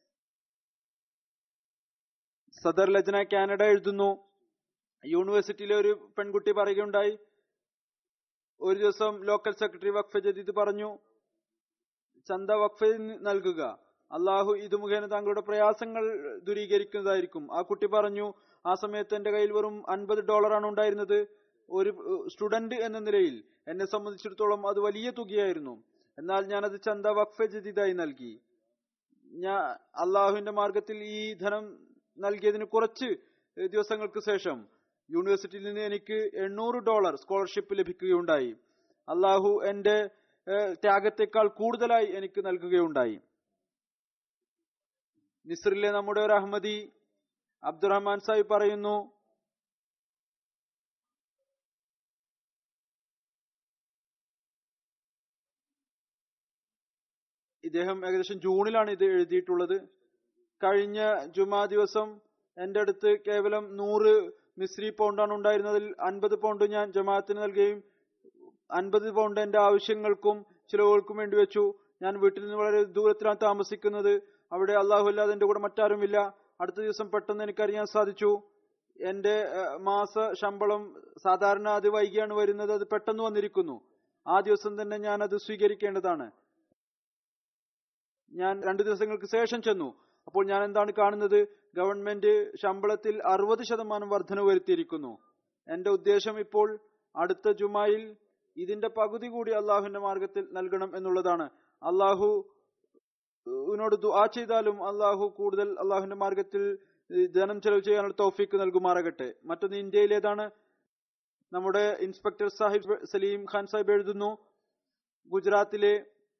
സദർ ലജ്ന കാനഡ എഴുതുന്നു യൂണിവേഴ്സിറ്റിയിലെ ഒരു പെൺകുട്ടി പറയുകയുണ്ടായി ഒരു ദിവസം ലോക്കൽ സെക്രട്ടറി വഖഫ് ജദീദ് പറഞ്ഞു ചന്ത വഖഫ് നൽകുക അള്ളാഹു ഇത് മുഖേന താങ്കളുടെ പ്രയാസങ്ങൾ ദൂരീകരിക്കുന്നതായിരിക്കും ആ കുട്ടി പറഞ്ഞു ആ സമയത്ത് എന്റെ കയ്യിൽ വെറും അൻപത് ഡോളറാണ് ഉണ്ടായിരുന്നത് ഒരു സ്റ്റുഡന്റ് എന്ന നിലയിൽ എന്നെ സംബന്ധിച്ചിടത്തോളം അത് വലിയ തുകയായിരുന്നു എന്നാൽ ഞാനത് ചന്ത വഖഫ് ജദീദായി നൽകി ഞാൻ അള്ളാഹുവിന്റെ മാർഗത്തിൽ ഈ ധനം നൽകിയതിന് കുറച്ച് ദിവസങ്ങൾക്ക് ശേഷം യൂണിവേഴ്സിറ്റിയിൽ നിന്ന് എനിക്ക് എണ്ണൂറ് ഡോളർ സ്കോളർഷിപ്പ് ലഭിക്കുകയുണ്ടായി അള്ളാഹു എന്റെ ഏഹ്, ത്യാഗത്തെക്കാൾ കൂടുതലായി എനിക്ക് നൽകുകയുണ്ടായി മിസ്രിലെ നമ്മുടെ ഒരു അഹമ്മദി അബ്ദുറഹ്മാൻ സാഹിബ് പറയുന്നു ഇദ്ദേഹം ഏകദേശം ജൂണിലാണ് ഇത് എഴുതിയിട്ടുള്ളത് കഴിഞ്ഞ ജുമാ ദിവസം എന്റെ അടുത്ത് കേവലം നൂറ് മിസ്രി പൗണ്ടാണ് ഉണ്ടായിരുന്നതിൽ അൻപത് പൗണ്ട് ഞാൻ ജമാഅത്തിന് നൽകുകയും അൻപത് പൗണ്ട് എന്റെ ആവശ്യങ്ങൾക്കും ചിലവുകൾക്കും വേണ്ടി വെച്ചു ഞാൻ വീട്ടിൽ നിന്ന് വളരെ ദൂരത്തിലാണ് താമസിക്കുന്നത് അവിടെ അള്ളാഹു അല്ലാതെ എന്റെ കൂടെ മറ്റാരുമില്ല അടുത്ത ദിവസം പെട്ടെന്ന് എനിക്കറിയാൻ സാധിച്ചു എന്റെ ഏഹ്, മാസ ശമ്പളം സാധാരണ അത് വൈകിയാണ് വരുന്നത് അത് പെട്ടെന്ന് വന്നിരിക്കുന്നു ആ ദിവസം തന്നെ ഞാൻ അത് സ്വീകരിക്കേണ്ടതാണ് ഞാൻ രണ്ടു ദിവസങ്ങൾക്ക് ശേഷം ചെന്നു അപ്പോൾ ഞാൻ എന്താണ് കാണുന്നത് ഗവൺമെന്റ് ശമ്പളത്തിൽ അറുപത് ശതമാനം വർധന വരുത്തിയിരിക്കുന്നു എന്റെ ഉദ്ദേശം ഇപ്പോൾ അടുത്ത ജുമായിൽ ഇതിന്റെ പകുതി കൂടി അള്ളാഹുവിന്റെ മാർഗത്തിൽ നൽകണം എന്നുള്ളതാണ് അള്ളാഹു ിനോട് ദുആ ചെയ്താലും അള്ളാഹു കൂടുതൽ അള്ളാഹുവിന്റെ മാർഗത്തിൽ ഈ ധനം ചെലവ് ചെയ്യാനുള്ള തൗഫീക്ക് നൽകുമാറാകട്ടെ മറ്റൊന്ന് ഇന്ത്യയിലേതാണ് നമ്മുടെ ഇൻസ്പെക്ടർ സാഹിബ് സലീം ഖാൻ സാഹിബ് എഴുതുന്നു ഗുജറാത്തിലെ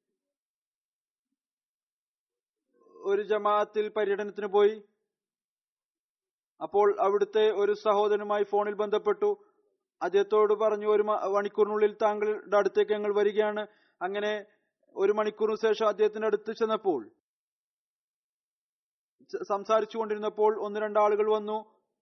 ഒരു ജമാഅത്തിൽ പര്യടനത്തിന് പോയി അപ്പോൾ അവിടുത്തെ ഒരു സഹോദരനുമായി ഫോണിൽ ബന്ധപ്പെട്ടു അദ്ദേഹത്തോട് പറഞ്ഞു ഒരു മ- മണിക്കൂറിനുള്ളിൽ താങ്കളുടെ അടുത്തേക്ക് ഞങ്ങൾ വരികയാണ് അങ്ങനെ ഒരു മണിക്കൂറിന് ശേഷം അദ്ദേഹത്തിന്റെ അടുത്ത് ചെന്നപ്പോൾ സ- സംസാരിച്ചു കൊണ്ടിരുന്നപ്പോൾ ഒന്ന് രണ്ടാളുകൾ വന്നു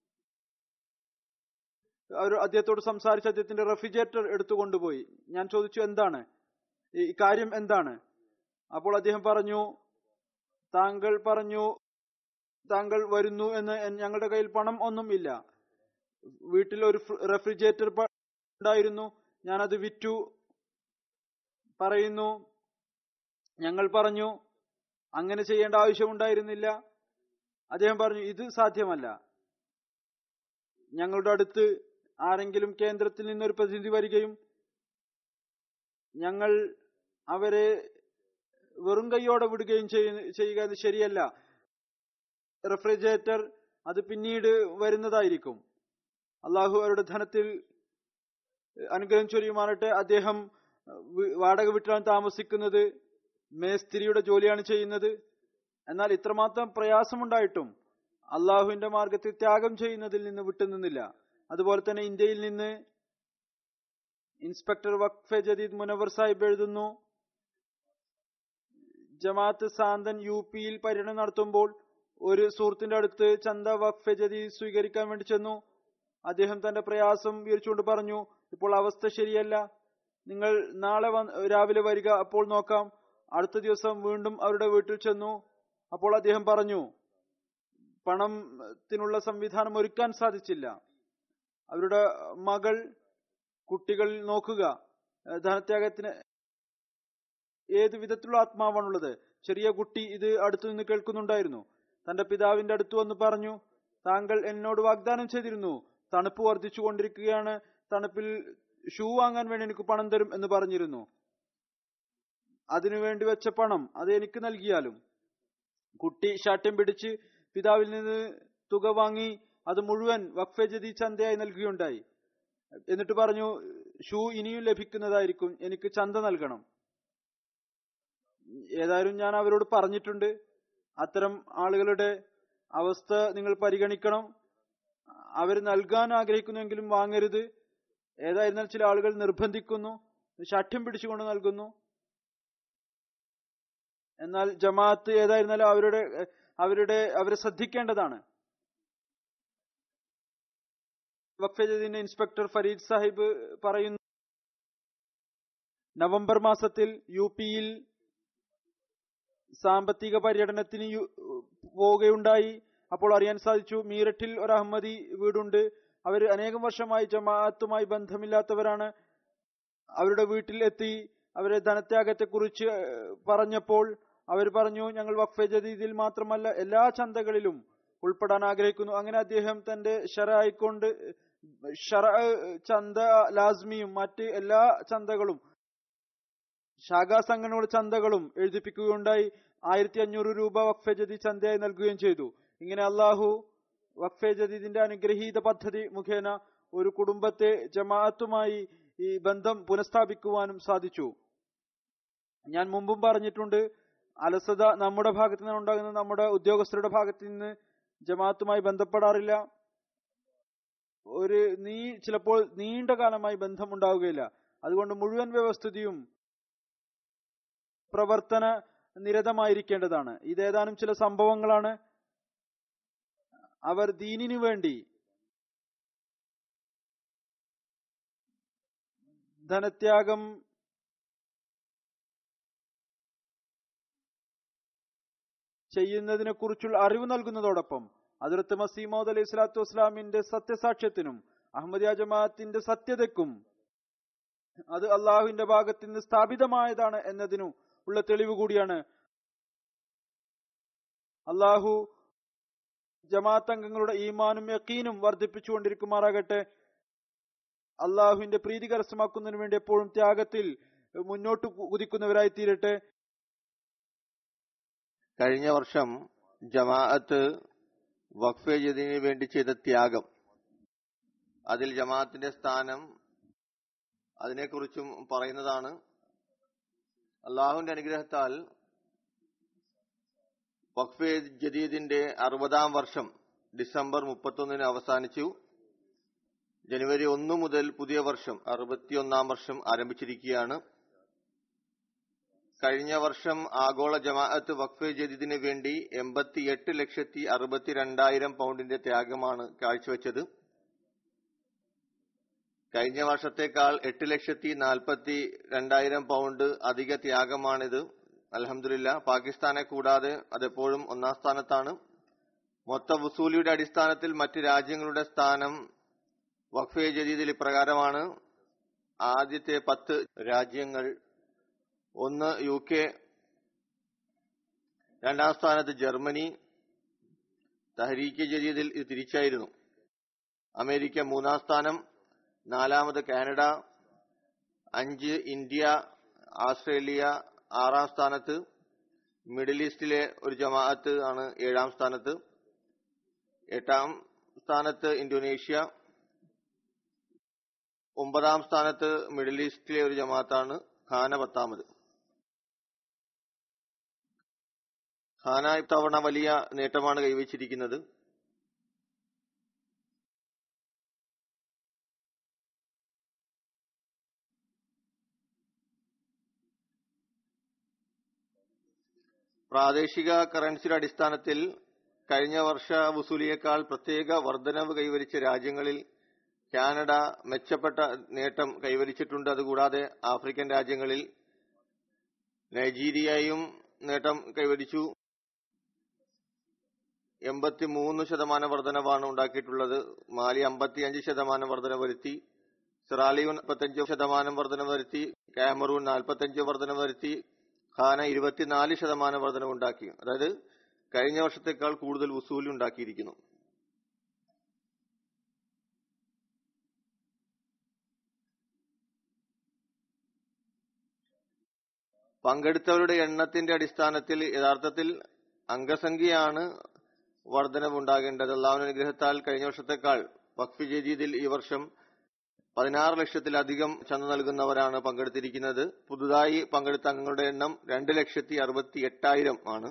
അവർ അദ്ദേഹത്തോട് സംസാരിച്ച് അദ്ദേഹത്തിന്റെ റെഫ്രിജറേറ്റർ എടുത്തുകൊണ്ടുപോയി ഞാൻ ചോദിച്ചു എന്താണ് ഈ ഈ കാര്യം എന്താണ് അപ്പോൾ അദ്ദേഹം പറഞ്ഞു താങ്കൾ പറഞ്ഞു താങ്കൾ വരുന്നു എന്ന് എൻ- ഞങ്ങളുടെ കയ്യിൽ പണം ഒന്നും ഇല്ല വീട്ടിൽ ഒരു ഫ്ര- റെഫ്രിജറേറ്റർ പ- ഉണ്ടായിരുന്നു ഞാനത് വിറ്റു പറയുന്നു ഞങ്ങൾ പറഞ്ഞു അങ്ങനെ ചെയ്യേണ്ട ആവശ്യമുണ്ടായിരുന്നില്ല അദ്ദേഹം പറഞ്ഞു ഇത് സാധ്യമല്ല ഞങ്ങളുടെ അടുത്ത് ആരെങ്കിലും കേന്ദ്രത്തിൽ നിന്നൊരു പ്രതിനിധി വരികയും ഞങ്ങൾ അവരെ വെറും കൈയോടെ വിടുകയും ചെയ്യുന്ന- ചെയ്യുക അത് ശരിയല്ല റെഫ്രിജറേറ്റർ അത് പിന്നീട് വരുന്നതായിരിക്കും അള്ളാഹു അവരുടെ ധനത്തിൽ അനുഗ്രഹം ചൊരിയുമാറട്ടെ അദ്ദേഹം വി- വാടക വീട്ടിലാണ് താമസിക്കുന്നത് മേസ്തിരിയുടെ ജോലിയാണ് ചെയ്യുന്നത് എന്നാൽ ഇത്രമാത്രം പ്രയാസമുണ്ടായിട്ടും അള്ളാഹുവിന്റെ മാർഗത്തിൽ ത്യാഗം ചെയ്യുന്നതിൽ നിന്ന് വിട്ടുനിന്നില്ല അതുപോലെ തന്നെ ഇന്ത്യയിൽ നിന്ന് ഇൻസ്പെക്ടർ വഖഫെ ജദീദ് മുനവർ സാഹിബ് എഴുതുന്നു ജമാഅത്ത് സാന്തൻ യു പിയിൽ പര്യടനം നടത്തുമ്പോൾ ഒരു സുഹൃത്തിന്റെ അടുത്ത് ചന്ത വഖഫെ ജദീദ് സ്വീകരിക്കാൻ വേണ്ടി ചെന്നു അദ്ദേഹം തന്റെ പ്രയാസം വിവരിച്ചുകൊണ്ട് പറഞ്ഞു ഇപ്പോൾ അവസ്ഥ ശരിയല്ല നിങ്ങൾ നാളെ വന്ന് രാവിലെ വരിക അപ്പോൾ നോക്കാം അടുത്ത ദിവസം വീണ്ടും അവരുടെ വീട്ടിൽ ചെന്നു അപ്പോൾ അദ്ദേഹം പറഞ്ഞു പണത്തിനുള്ള സംവിധാനം ഒരുക്കാൻ സാധിച്ചില്ല അവരുടെ മകൾ കുട്ടികൾ നോക്കുക ഏഹ് ധനത്യാഗത്തിന് ഏത് വിധത്തിലുള്ള ആത്മാവാണുള്ളത് ചെറിയ കുട്ടി ഇത് അടുത്തു നിന്ന് കേൾക്കുന്നുണ്ടായിരുന്നു തന്റെ പിതാവിന്റെ അടുത്ത് വന്ന് പറഞ്ഞു താങ്കൾ എന്നോട് വാഗ്ദാനം ചെയ്തിരുന്നു തണുപ്പ് വർദ്ധിച്ചു കൊണ്ടിരിക്കുകയാണ് തണുപ്പിൽ ഷൂ വാങ്ങാൻ വേണ്ടി എനിക്ക് പണം തരും എന്ന് പറഞ്ഞിരുന്നു അതിനു വേണ്ടി വെച്ച പണം അത് എനിക്ക് നൽകിയാലും കുട്ടി ശാഠ്യം പിടിച്ച് പിതാവിൽ നിന്ന് തുക വാങ്ങി അത് മുഴുവൻ വഖഫെ ജദീദ് ചന്തയായി നൽകുകയുണ്ടായി എന്നിട്ട് പറഞ്ഞു ഷൂ ഇനിയും ലഭിക്കുന്നതായിരിക്കും എനിക്ക് ചന്ത നൽകണം ഏതായാലും ഞാൻ അവരോട് പറഞ്ഞിട്ടുണ്ട് അത്തരം ആളുകളുടെ അവസ്ഥ നിങ്ങൾ പരിഗണിക്കണം അവർ നൽകാൻ ആഗ്രഹിക്കുന്നുവെങ്കിലും വാങ്ങരുത് ഏതായിരുന്നാൽ ചില ആളുകൾ നിർബന്ധിക്കുന്നു ശഠ്യം പിടിച്ചുകൊണ്ട് നൽകുന്നു എന്നാൽ ജമാഅത്ത് ഏതായിരുന്നാലും അവരുടെ അവരുടെ അവരെ ശ്രദ്ധിക്കേണ്ടതാണ് വഖഫിന്റെ ഇൻസ്പെക്ടർ ഫരീദ് സാഹിബ് പറയുന്നു നവംബർ മാസത്തിൽ യു പിയിൽ സാമ്പത്തിക പര്യടനത്തിന് യു- പോവുകയുണ്ടായി അപ്പോൾ അറിയാൻ സാധിച്ചു മീററ്റിൽ ഒരു അഹമ്മദി വീടുണ്ട് അവർ അനേകം വർഷമായി ജമാഅത്തുമായി ബന്ധമില്ലാത്തവരാണ് അവരുടെ വീട്ടിൽ എത്തി അവരെ ധനത്യാഗത്തെ കുറിച്ച് പറഞ്ഞപ്പോൾ അവർ പറഞ്ഞു ഞങ്ങൾ വഖഫെ ജദീദിൽ മാത്രമല്ല എല്ലാ ചന്തകളിലും ഉൾപ്പെടാൻ ആഗ്രഹിക്കുന്നു അങ്ങനെ അദ്ദേഹം തന്റെ ഷറായിക്കൊണ്ട് ഷറ ചന്ത ലാസ്മിയും മറ്റ് എല്ലാ ചന്തകളും ശാഖാ സംഘടനയുടെ ചന്തകളും എഴുതിപ്പിക്കുകയുണ്ടായി ആയിരത്തി അഞ്ഞൂറ് രൂപ വഖഫെ ജദീദ് ചന്തയായി നൽകുകയും ചെയ്തു ഇങ്ങനെ അള്ളാഹു വഖഫെ ജദീദിന്റെ അനുഗ്രഹീത പദ്ധതി മുഖേന ഒരു കുടുംബത്തെ ജമാഅത്തുമായി ഈ ബന്ധം പുനഃസ്ഥാപിക്കുവാനും സാധിച്ചു ഞാൻ മുമ്പും പറഞ്ഞിട്ടുണ്ട് അലസത നമ്മുടെ ഭാഗത്തു നിന്ന് ഉണ്ടാകുന്ന നമ്മുടെ ഉദ്യോഗസ്ഥരുടെ ഭാഗത്തു നിന്ന് ജമാഅത്തുമായി ബന്ധപ്പെടാറില്ല ഒരു നീ ചിലപ്പോൾ നീണ്ട കാലമായി ബന്ധമുണ്ടാവുകയില്ല അതുകൊണ്ട് മുഴുവൻ വ്യവസ്ഥിതിയും പ്രവർത്തന നിരതമായിരിക്കേണ്ടതാണ് ഇത് ഏതാനും ചില സംഭവങ്ങളാണ് അവർ ദീനിനു വേണ്ടി ധനത്യാഗം ചെയ്യുന്നതിനെ കുറിച്ചുള്ള അറിവ് നൽകുന്നതോടൊപ്പം അതിർത്ത് മസീമോദ് അലൈഹി സ്വലാത്തു വസ്സലാമിന്റെ സത്യസാക്ഷ്യത്തിനും അഹമ്മദിയ ജമാഅത്തിന്റെ സത്യതയ്ക്കും അത് അള്ളാഹുവിന്റെ ഭാഗത്ത് നിന്ന് സ്ഥാപിതമായതാണ് എന്നതിനു ഉള്ള തെളിവ് കൂടിയാണ് അള്ളാഹു ജമാഅത്ത് അംഗങ്ങളുടെ ഈമാനും യക്കീനും വർദ്ധിപ്പിച്ചുകൊണ്ടിരിക്കുമാറാകട്ടെ അള്ളാഹുവിന്റെ പ്രീതി കരസ്ഥമാക്കുന്നതിന് വേണ്ടി എപ്പോഴും ത്യാഗത്തിൽ മുന്നോട്ട് കുതിക്കുന്നവരായി തീരട്ടെ കഴിഞ്ഞ വർഷം ജമാഅത്ത് വഖഫെ ജദീദിന് വേണ്ടി ചെയ്ത ത്യാഗം അതിൽ ജമാഅത്തിന്റെ സ്ഥാനം അതിനെക്കുറിച്ചും പറയുന്നതാണ് അള്ളാഹുവിന്റെ അനുഗ്രഹത്താൽ വഖഫെ ജദീദിന്റെ അറുപതാം വർഷം ഡിസംബർ മുപ്പത്തൊന്നിന് അവസാനിച്ചു ജനുവരി ഒന്ന് മുതൽ പുതിയ വർഷം അറുപത്തിയൊന്നാം വർഷം ആരംഭിച്ചിരിക്കുകയാണ് കഴിഞ്ഞ വർഷം ആഗോള ജമാഅത്ത് വഖഫെ ജദീദിന് വേണ്ടി എൺപത്തിയെട്ട് ലക്ഷത്തി അറുപത്തിരണ്ടായിരം പൗണ്ടിന്റെ ത്യാഗമാണ് കാഴ്ചവെച്ചത് കഴിഞ്ഞ വർഷത്തേക്കാൾ എട്ട് ലക്ഷത്തി നാൽപ്പത്തി രണ്ടായിരം പൗണ്ട് അധിക ത്യാഗമാണിത് അലഹമില്ല പാകിസ്ഥാനെ കൂടാതെ അതെപ്പോഴും ഒന്നാം സ്ഥാനത്താണ് മൊത്ത വസൂലിയുടെ അടിസ്ഥാനത്തിൽ മറ്റ് രാജ്യങ്ങളുടെ സ്ഥാനം വഖഫെ ജദീദിൽ ഇപ്രകാരമാണ് ആദ്യത്തെ പത്ത് രാജ്യങ്ങൾ ഒന്ന് യു കെ രണ്ടാം സ്ഥാനത്ത് ജർമ്മനി തഹരീക്ക് ജദീദിൽ ഇത് തിരിച്ചായിരുന്നു അമേരിക്ക മൂന്നാം സ്ഥാനം നാലാമത് കാനഡ അഞ്ച് ഇന്ത്യ ഓസ്ട്രേലിയ ആറാം സ്ഥാനത്ത് മിഡിൽ ഈസ്റ്റിലെ ഒരു ജമാഅത്ത് ആണ് ഏഴാം സ്ഥാനത്ത് എട്ടാം സ്ഥാനത്ത് ഇന്തോനേഷ്യ ഒമ്പതാം സ്ഥാനത്ത് മിഡിൽ ഈസ്റ്റിലെ ഒരു ജമാഅത്താണ് ഖാന പത്താമത് ഖാന ഇത്തവണ വലിയ നേട്ടമാണ് കൈവച്ചിരിക്കുന്നത് പ്രാദേശിക കറൻസിയുടെ അടിസ്ഥാനത്തിൽ കഴിഞ്ഞ വർഷ വസൂലിയേക്കാൾ പ്രത്യേക വർധനവ് കൈവരിച്ച രാജ്യങ്ങളിൽ കാനഡ മെച്ചപ്പെട്ട നേട്ടം കൈവരിച്ചിട്ടുണ്ട് അതുകൂടാതെ ആഫ്രിക്കൻ രാജ്യങ്ങളിൽ നൈജീരിയയും നേട്ടം കൈവരിച്ചു എൺപത്തിമൂന്ന് ശതമാനം വർധനവാണ് ഉണ്ടാക്കിയിട്ടുള്ളത് മാലി അമ്പത്തിയഞ്ച് ശതമാനം വർധന വരുത്തി സിറാലിയൂൺ മുപ്പത്തഞ്ച് ശതമാനം വർധന വരുത്തി കാമറൂൺ നാൽപ്പത്തഞ്ച് വർധന വരുത്തി ഖാന ഇരുപത്തിനാല് ശതമാനം വർധനവുണ്ടാക്കി അതായത് കഴിഞ്ഞ വർഷത്തേക്കാൾ കൂടുതൽ വസൂലി ഉണ്ടാക്കിയിരിക്കുന്നു പങ്കെടുത്തവരുടെ എണ്ണത്തിന്റെ അടിസ്ഥാനത്തിൽ യഥാർത്ഥത്തിൽ അംഗസംഖ്യയാണ് വർധനവുണ്ടാകേണ്ടത് അള്ളാഹുവിന്റെ അനുഗ്രഹത്താൽ കഴിഞ്ഞ വർഷത്തേക്കാൾ വഖഫ് ജദീദിൽ ഈ വർഷം പതിനാറ് ലക്ഷത്തിലധികം ചന്ത നൽകുന്നവരാണ് പങ്കെടുത്തിരിക്കുന്നത് പുതുതായി പങ്കെടുത്ത അംഗങ്ങളുടെ എണ്ണം രണ്ട് ലക്ഷത്തി അറുപത്തി എട്ടായിരം ആണ്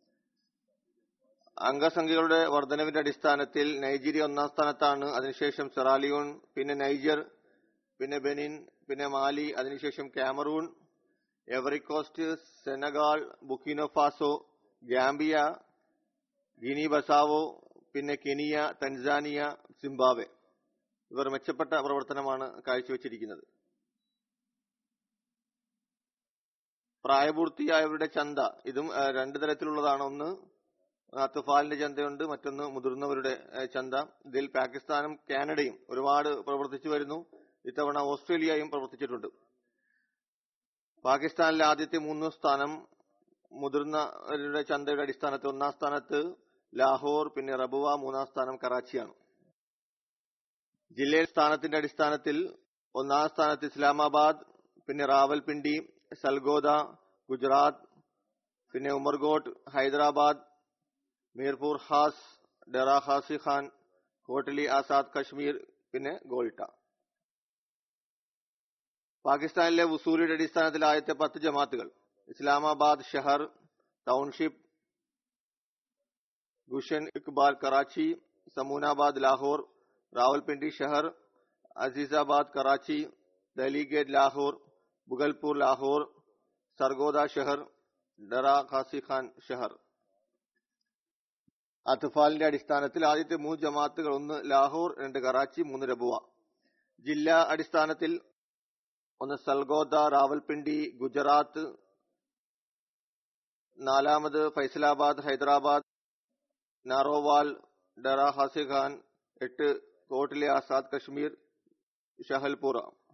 അംഗസംഖ്യകളുടെ വർധനവിന്റെ അടിസ്ഥാനത്തിൽ നൈജീരിയ ഒന്നാം സ്ഥാനത്താണ് അതിനുശേഷം സെറാലിയോൺ പിന്നെ നൈജർ പിന്നെ ബെനിൻ പിന്നെ മാലി അതിനുശേഷം Cameroon Ivory Coast Senegal Burkina Faso Gambia Guinea Bissau പിന്നെ കെനിയ തൻസാനിയ സിംബാബ്വെ ഇവർ മെച്ചപ്പെട്ട പ്രവർത്തനമാണ് കാഴ്ചവെച്ചിരിക്കുന്നത് പ്രായപൂർത്തിയായവരുടെ ചന്ത ഇതും ആ, രണ്ട് തരത്തിലുള്ളതാണ് ഒന്ന് അത്തുഫാലിന്റെ ചന്തയുണ്ട് മറ്റൊന്ന് മുതിർന്നവരുടെ ആ, ചന്ത ഇതിൽ പാകിസ്ഥാനും കാനഡയും ഒരുപാട് പ്രവർത്തിച്ചു വരുന്നു ഇത്തവണ ഓസ്ട്രേലിയയും പ്രവർത്തിച്ചിട്ടുണ്ട് പാകിസ്ഥാനിലെ ആദ്യത്തെ മൂന്ന് സ്ഥാനം മുതിർന്നവരുടെ ചന്തയുടെ അടിസ്ഥാനത്തിൽ ഒന്നാം സ്ഥാനത്ത് ലാഹോർ പിന്നെ റബുവ മൂന്നാം സ്ഥാനം കറാച്ചിയാണ് ജില്ലയിൽ സ്ഥാനത്തിന്റെ അടിസ്ഥാനത്തിൽ ഒന്നാം സ്ഥാനത്ത് ഇസ്ലാമാബാദ് പിന്നെ റാവൽപിണ്ടി സൽഗോദ ഗുജറാത്ത് പിന്നെ ഉമർഗോട്ട് ഹൈദരാബാദ് മീർപൂർ ഹാസ് ഡെറ ഹാസി ഖാൻ കോട്ടലി ആസാദ് കശ്മീർ പിന്നെ ഗോൾട്ട പാകിസ്ഥാനിലെ വസൂലിയുടെ അടിസ്ഥാനത്തിൽ ആദ്യത്തെ പത്ത് ജമാത്തുകൾ ഇസ്ലാമാബാദ് ഷഹർ ടൗൺഷിപ്പ് ഗുഷൻ ഇക്ബാൽ കറാച്ചി സമൂനാബാദ് ലാഹോർ റാവൽപിണ്ടി ഷഹർ അസീസാബാദ് കറാച്ചി ദഹലി ഗേറ്റ് ലാഹോർ ബുഗൽപൂർ ലാഹോർ സർഗോദ ഷഹർ ഡറ ഖാസി ഖാൻ ഷഹർ അത്ഫാലിന്റെ അടിസ്ഥാനത്തിൽ ആദ്യത്തെ മൂന്ന് ജമാഅത്തുകൾ ഒന്ന് ലാഹോർ രണ്ട് കറാച്ചി മൂന്ന് രബുവ ജില്ലാ അടിസ്ഥാനത്തിൽ ഒന്ന് സൽഗോദ റാവൽപിണ്ടി ഗുജറാത്ത് നാലാമത് ഫൈസലാബാദ് ഹൈദരാബാദ് നാറോവാൽ ഡറ ഹാസി ഖാൻ എട്ട് കോട്ടിലെ ആസാദ് കശ്മീർ ഷഹൽപുറ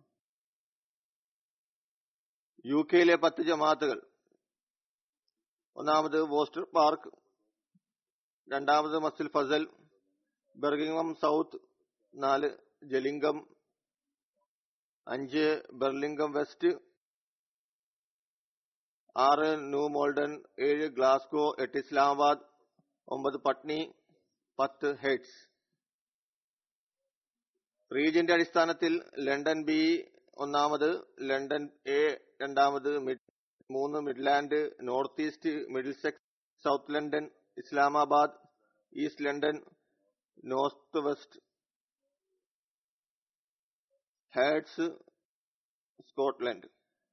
യു കെയിലെ പത്ത് ജമാഅത്തുകൾ ഒന്നാമത് വോസ്റ്റർ പാർക്ക് രണ്ടാമത് മസ്ജിൽ ഫസൽ ബെർഗിംഗം സൗത്ത് നാല് ജലിംഗം അഞ്ച് ബെർലിംഗം വെസ്റ്റ് ആറ് ന്യൂ മോൾഡൻ ഏഴ് ഗ്ലാസ്ഗോ എട്ട് ഇസ്ലാമാബാദ് ഒമ്പത് പട്നി പത്ത് ഹെഡ്സ് റീജിയന്റെ അടിസ്ഥാനത്തിൽ ലണ്ടൻ ബി ഒന്നാമത് ലണ്ടൻ എ രണ്ടാമത് മിഡ് മൂന്ന് Midland north east Middlesex south London Islamabad east London north west ഹേഡ്സ് സ്കോട്ട്ലൻഡ്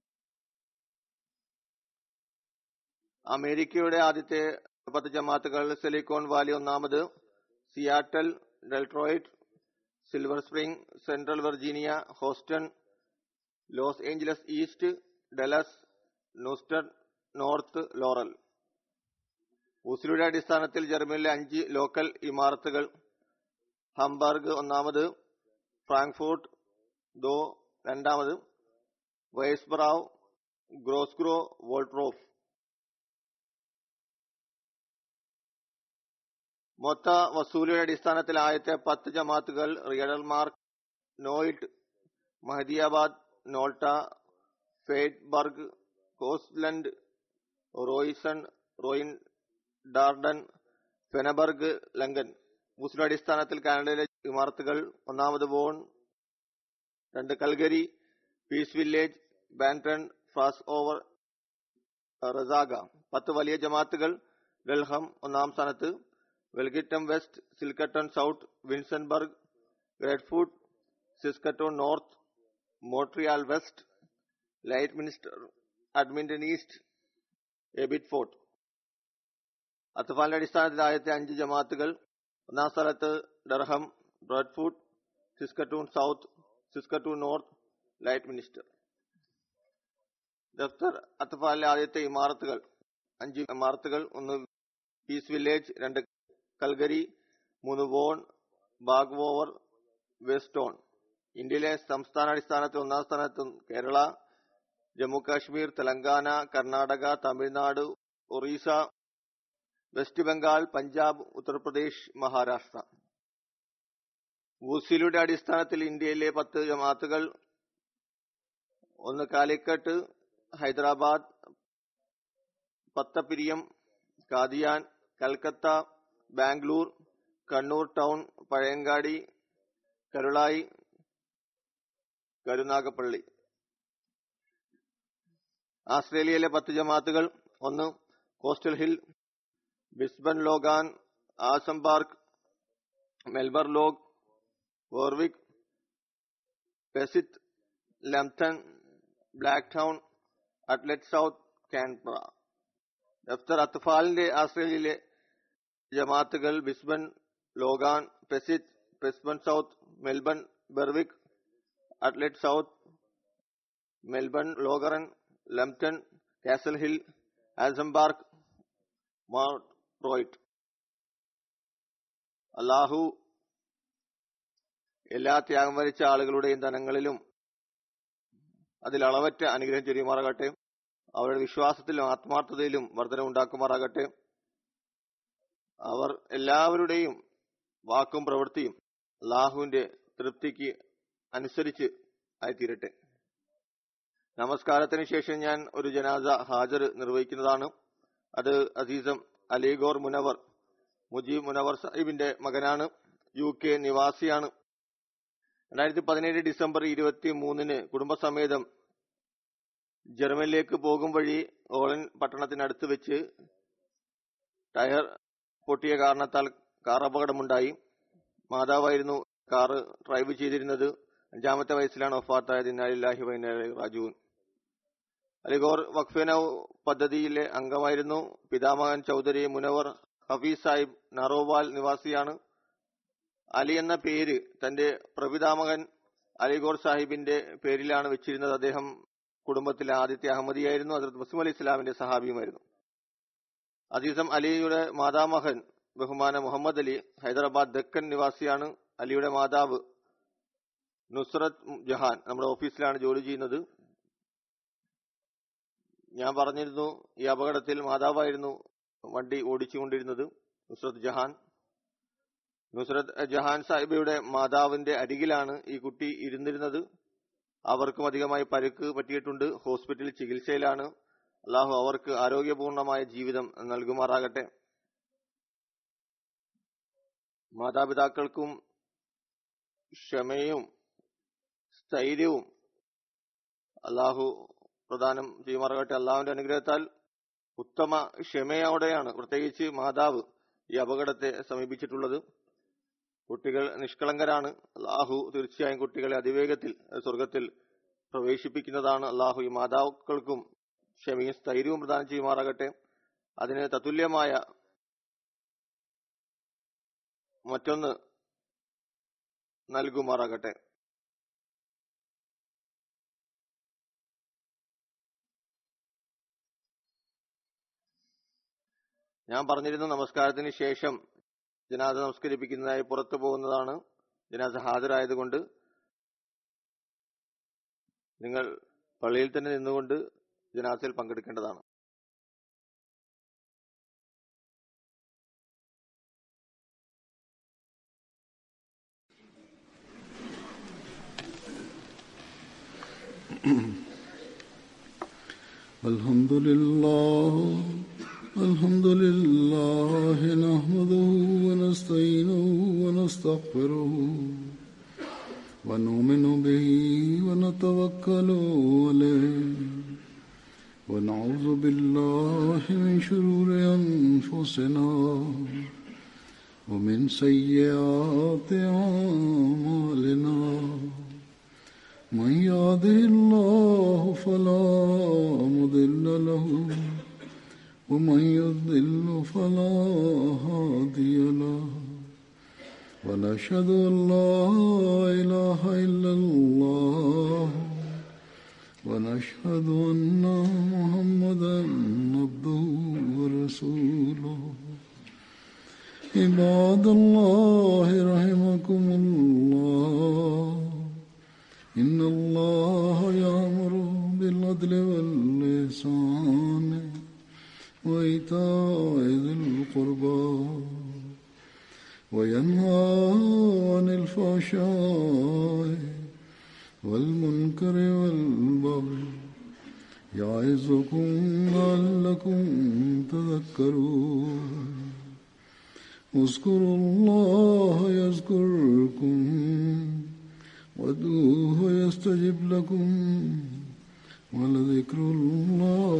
അമേരിക്കയുടെ ആദ്യത്തെ പത്ത് ജമാത്തുകൾ സിലിക്കോൺ വാലി ഒന്നാമത് Seattle Detroit Silver Spring central Virginia Houston Los Angeles east Dallas ന്യൂസ്റ്റൺ നോർത്ത് ലോറൽ ഉസിലുടെ അടിസ്ഥാനത്തിൽ ജർമ്മനിയിലെ അഞ്ച് ലോക്കൽ ഇമാരത്തുകൾ ഹംബർഗ് ഒന്നാമത് ഫ്രാങ്ക്ഫോർട്ട് ദോ രണ്ടാമത് വൈസ്ബ്രാവ് ഗ്രോസ്ഗ്രോ വോൾട്രോഫ് മൊത്ത വസൂലിയുടെ അടിസ്ഥാനത്തിൽ ആദ്യത്തെ പത്ത് ജമാത്തുകൾ റിയഡൽമാർക്ക് നോയിറ്റ് മഹദിയാബാദ് നോൾട്ട ഫേറ്റ്ബർഗ് കോസ്ലൻഡ് റോയിസൺ റോയിൻ ഡാർഡൻ ഫെനബർഗ് ലങ്കൻ മുസ്ലിം അടിസ്ഥാനത്തിൽ കാനഡയിലെ ഇമാർത്തുകൾ ഒന്നാമത് ബോൺ രണ്ട് കൽഗരി പീസ് വില്ലേജ് ബാൻടൺ ഫ്രാസ് ഓവർ റസാഗ പത്ത് വലിയ ജമാത്തുകൾ ഡൽഹം ഒന്നാം സ്ഥാനത്ത് വെൽഗിറ്റം വെസ്റ്റ് സിൽക്കട്ടൺ സൗത്ത് വിൻസൻബർഗ് Bradford Saskatoon north Montreal west Lloydminster Edmonton east Abbotsford അത്ഫാലിന്റെ അടിസ്ഥാനത്തിൽ ആദ്യത്തെ അഞ്ച് ജമാത്തുകൾ ഒന്നാം സ്ഥലത്ത് Durham Bradford Saskatoon south Saskatoon north Lloydminster ദഫ്തർ അത്ഫാലിലെ ആദ്യത്തെ ഇമാറത്തുകൾ അഞ്ച് ഇമാറത്തുകൾ ഒന്ന് പീസ് വില്ലേജ് രണ്ട് കൽഗരി മൂന്ന് വോൺ ബാഗ്വോവർ വെസ്റ്റോൺ ഇന്ത്യയിലെ സംസ്ഥാനാടിസ്ഥാനത്തിൽ ഒന്നാം സ്ഥാനത്ത് കേരള ജമ്മു കാശ്മീർ തെലങ്കാന കർണാടക തമിഴ്നാട് ഒറീസ വെസ്റ്റ് ബംഗാൾ പഞ്ചാബ് ഉത്തർപ്രദേശ് മഹാരാഷ്ട്ര വുസിലുടെ അടിസ്ഥാനത്തിൽ ഇന്ത്യയിലെ പത്ത് ജമാത്തുകൾ ഒന്ന് കാലിക്കട്ട് ഹൈദരാബാദ് പത്തപിരിയം കാദിയാൻ കൽക്കത്ത ബാംഗ്ലൂർ കണ്ണൂർ ടൗൺ പഴയങ്കാടി കരുളായി കരുനാഗപ്പള്ളി ആസ്ട്രേലിയയിലെ പത്ത് ജമാത്തുകൾ ഒന്ന് കോസ്റ്റൽ ഹിൽ ബിസ്ബൻ ലോഗാൻ ആസം പാർക്ക് മെൽബർ ലോഗ് Berwick Penrith Lambton Blacktown Adelaide south Canberra ദഫ്തർ അത്ഫാലിന്റെ ആസ്ട്രേലിയയിലെ ജമാത്തുകൾ ബിസ്ബൻ ലോഗാൻ പെസിത്ത് പെസ്ബൻ south Melbourne Berwick Adelaide south Melbourne Langwarrin Lambton castle hill Marsden Park Mount Druitt Allah എല്ലാ ത്യാഗം വരിച്ച ആളുകളുടെയും ധനങ്ങളിലും അതിൽ അളവറ്റ അനുഗ്രഹം ചൊരിയുമാറാകട്ടെ അവരുടെ വിശ്വാസത്തിലും ആത്മാർത്ഥതയിലും വർധനവുണ്ടാക്കുമാറാകട്ടെ അവർ എല്ലാവരുടെയും വാക്കും പ്രവൃത്തിയും അള്ളാഹുവിന്റെ തൃപ്തിക്ക് അനുസരിച്ച് ആയിത്തീരട്ടെ നമസ്കാരത്തിന് ശേഷം ഞാൻ ഒരു ജനാസ ഹാജർ നിർവഹിക്കുന്നതാണ് അത് അസീസം അലിഗോർ മുനവർ മുജീബ് മുനവർ സാഹിബിന്റെ മകനാണ് യു കെ നിവാസിയാണ് രണ്ടായിരത്തി പതിനേഴ് ഡിസംബർ ഇരുപത്തി മൂന്നിന് കുടുംബസമേതം ജർമ്മനിലേക്ക് പോകും വഴി ഓളൻ പട്ടണത്തിനടുത്ത് വെച്ച് ടയർ പൊട്ടിയ കാരണത്താൽ കാർ അപകടമുണ്ടായി മാതാവായിരുന്നു കാറ് ഡ്രൈവ് ചെയ്തിരുന്നത് അഞ്ചാമത്തെ വയസ്സിലാണ് ഒഫാത്തായത് ഇന്നാലില്ലാഹി വൈനാലി റാജുവിൻ അലിഗോർ വഖഫേനൌ പദ്ധതിയിലെ അംഗമായിരുന്നു പിതാമഹൻ ചൗധരി മുനവർ ഹഫീസ് സാഹിബ് നറോവാൽ നിവാസിയാണ് അലി എന്ന പേര് തന്റെ പ്രപിതാമകൻ അലിഗോർ സാഹിബിന്റെ പേരിലാണ് വെച്ചിരുന്നത് അദ്ദേഹം കുടുംബത്തിലെ ആദ്യത്തെ അഹമ്മദിയായിരുന്നു അതിർത്ത് മുസ്ലിം അലി ഇസ്ലാമിന്റെ സഹാബിയുമായിരുന്നു അസീസം അലിയുടെ മാതാമഹൻ ബഹുമാന മുഹമ്മദ് അലി ഹൈദരാബാദ് ദക്കൻ നിവാസിയാണ് അലിയുടെ മാതാവ് നുസ്രത് ജഹാൻ നമ്മുടെ ഓഫീസിലാണ് ജോലി ചെയ്യുന്നത് ഞാൻ പറഞ്ഞിരുന്നു ഈ അപകടത്തിൽ മാതാവായിരുന്നു വണ്ടി ഓടിച്ചുകൊണ്ടിരുന്നത് നുസ്രത് ജഹാൻ നുസ്രത് ജഹാൻ സാഹിബയുടെ മാതാവിന്റെ അരികിലാണ് ഈ കുട്ടി ഇരുന്നിരുന്നത് അവർക്കും അധികമായി പരുക്ക് പറ്റിയിട്ടുണ്ട് ഹോസ്പിറ്റലിൽ ചികിത്സയിലാണ് അള്ളാഹു അവർക്ക് ആരോഗ്യപൂർണമായ ജീവിതം നൽകുമാറാകട്ടെ മാതാപിതാക്കൾക്കും ക്ഷമയും സ്ഥൈര്യവും അള്ളാഹു പ്രദാനം ചെയ്യുമാറാകട്ടെ അള്ളാഹുവിന്റെ അനുഗ്രഹത്താൽ ഉത്തമ ക്ഷമയോടെയാണ് പ്രത്യേകിച്ച് മാതാവ് ഈ അപകടത്തെ സമീപിച്ചിട്ടുള്ളത് കുട്ടികൾ നിഷ്കളങ്കരാണ് അള്ളാഹു തീർച്ചയായും കുട്ടികളെ അതിവേഗത്തിൽ സ്വർഗത്തിൽ പ്രവേശിപ്പിക്കുന്നതാണ് അള്ളാഹു ഈ മാതാക്കൾക്കും ക്ഷമയും സ്ഥൈര്യവും പ്രദാനം ചെയ്യുമാറാകട്ടെ അതിന് തത്തുല്യമായ മറ്റൊന്ന് നൽകുമാറാകട്ടെ ഞാൻ പറഞ്ഞിരുന്നു നമസ്കാരത്തിന് ശേഷം ജനാസ നമസ്കരിപ്പിക്കുന്നതായി പുറത്തു പോകുന്നതാണ് ജനാസ ഹാജരായതുകൊണ്ട് നിങ്ങൾ പള്ളിയിൽ തന്നെ നിന്നുകൊണ്ട് ജനാസയിൽ പങ്കെടുക്കേണ്ടതാണ് الحمد لله الحمد لله نحمده ونستعينه ونستغفره ونؤمن به ونتوكل عليه ونعوذ بالله من شرور أنفسنا ومن سيئات أعمالنا من يهده الله فلا مضل له ومن يضل فلا هادي له ونشهد ان لا اله الا الله ونشهد ان محمدا عبده ورسوله عباد الله رحمكم الله إن الله يأمر بالعدل واللسان وإيتاء ذي القربى وينهى عن الفحشاء والمنكر والبغي يعظكم لعلكم تذكرون اذكروا الله يذكركم وادعوه يستجب لكم ولذكر الله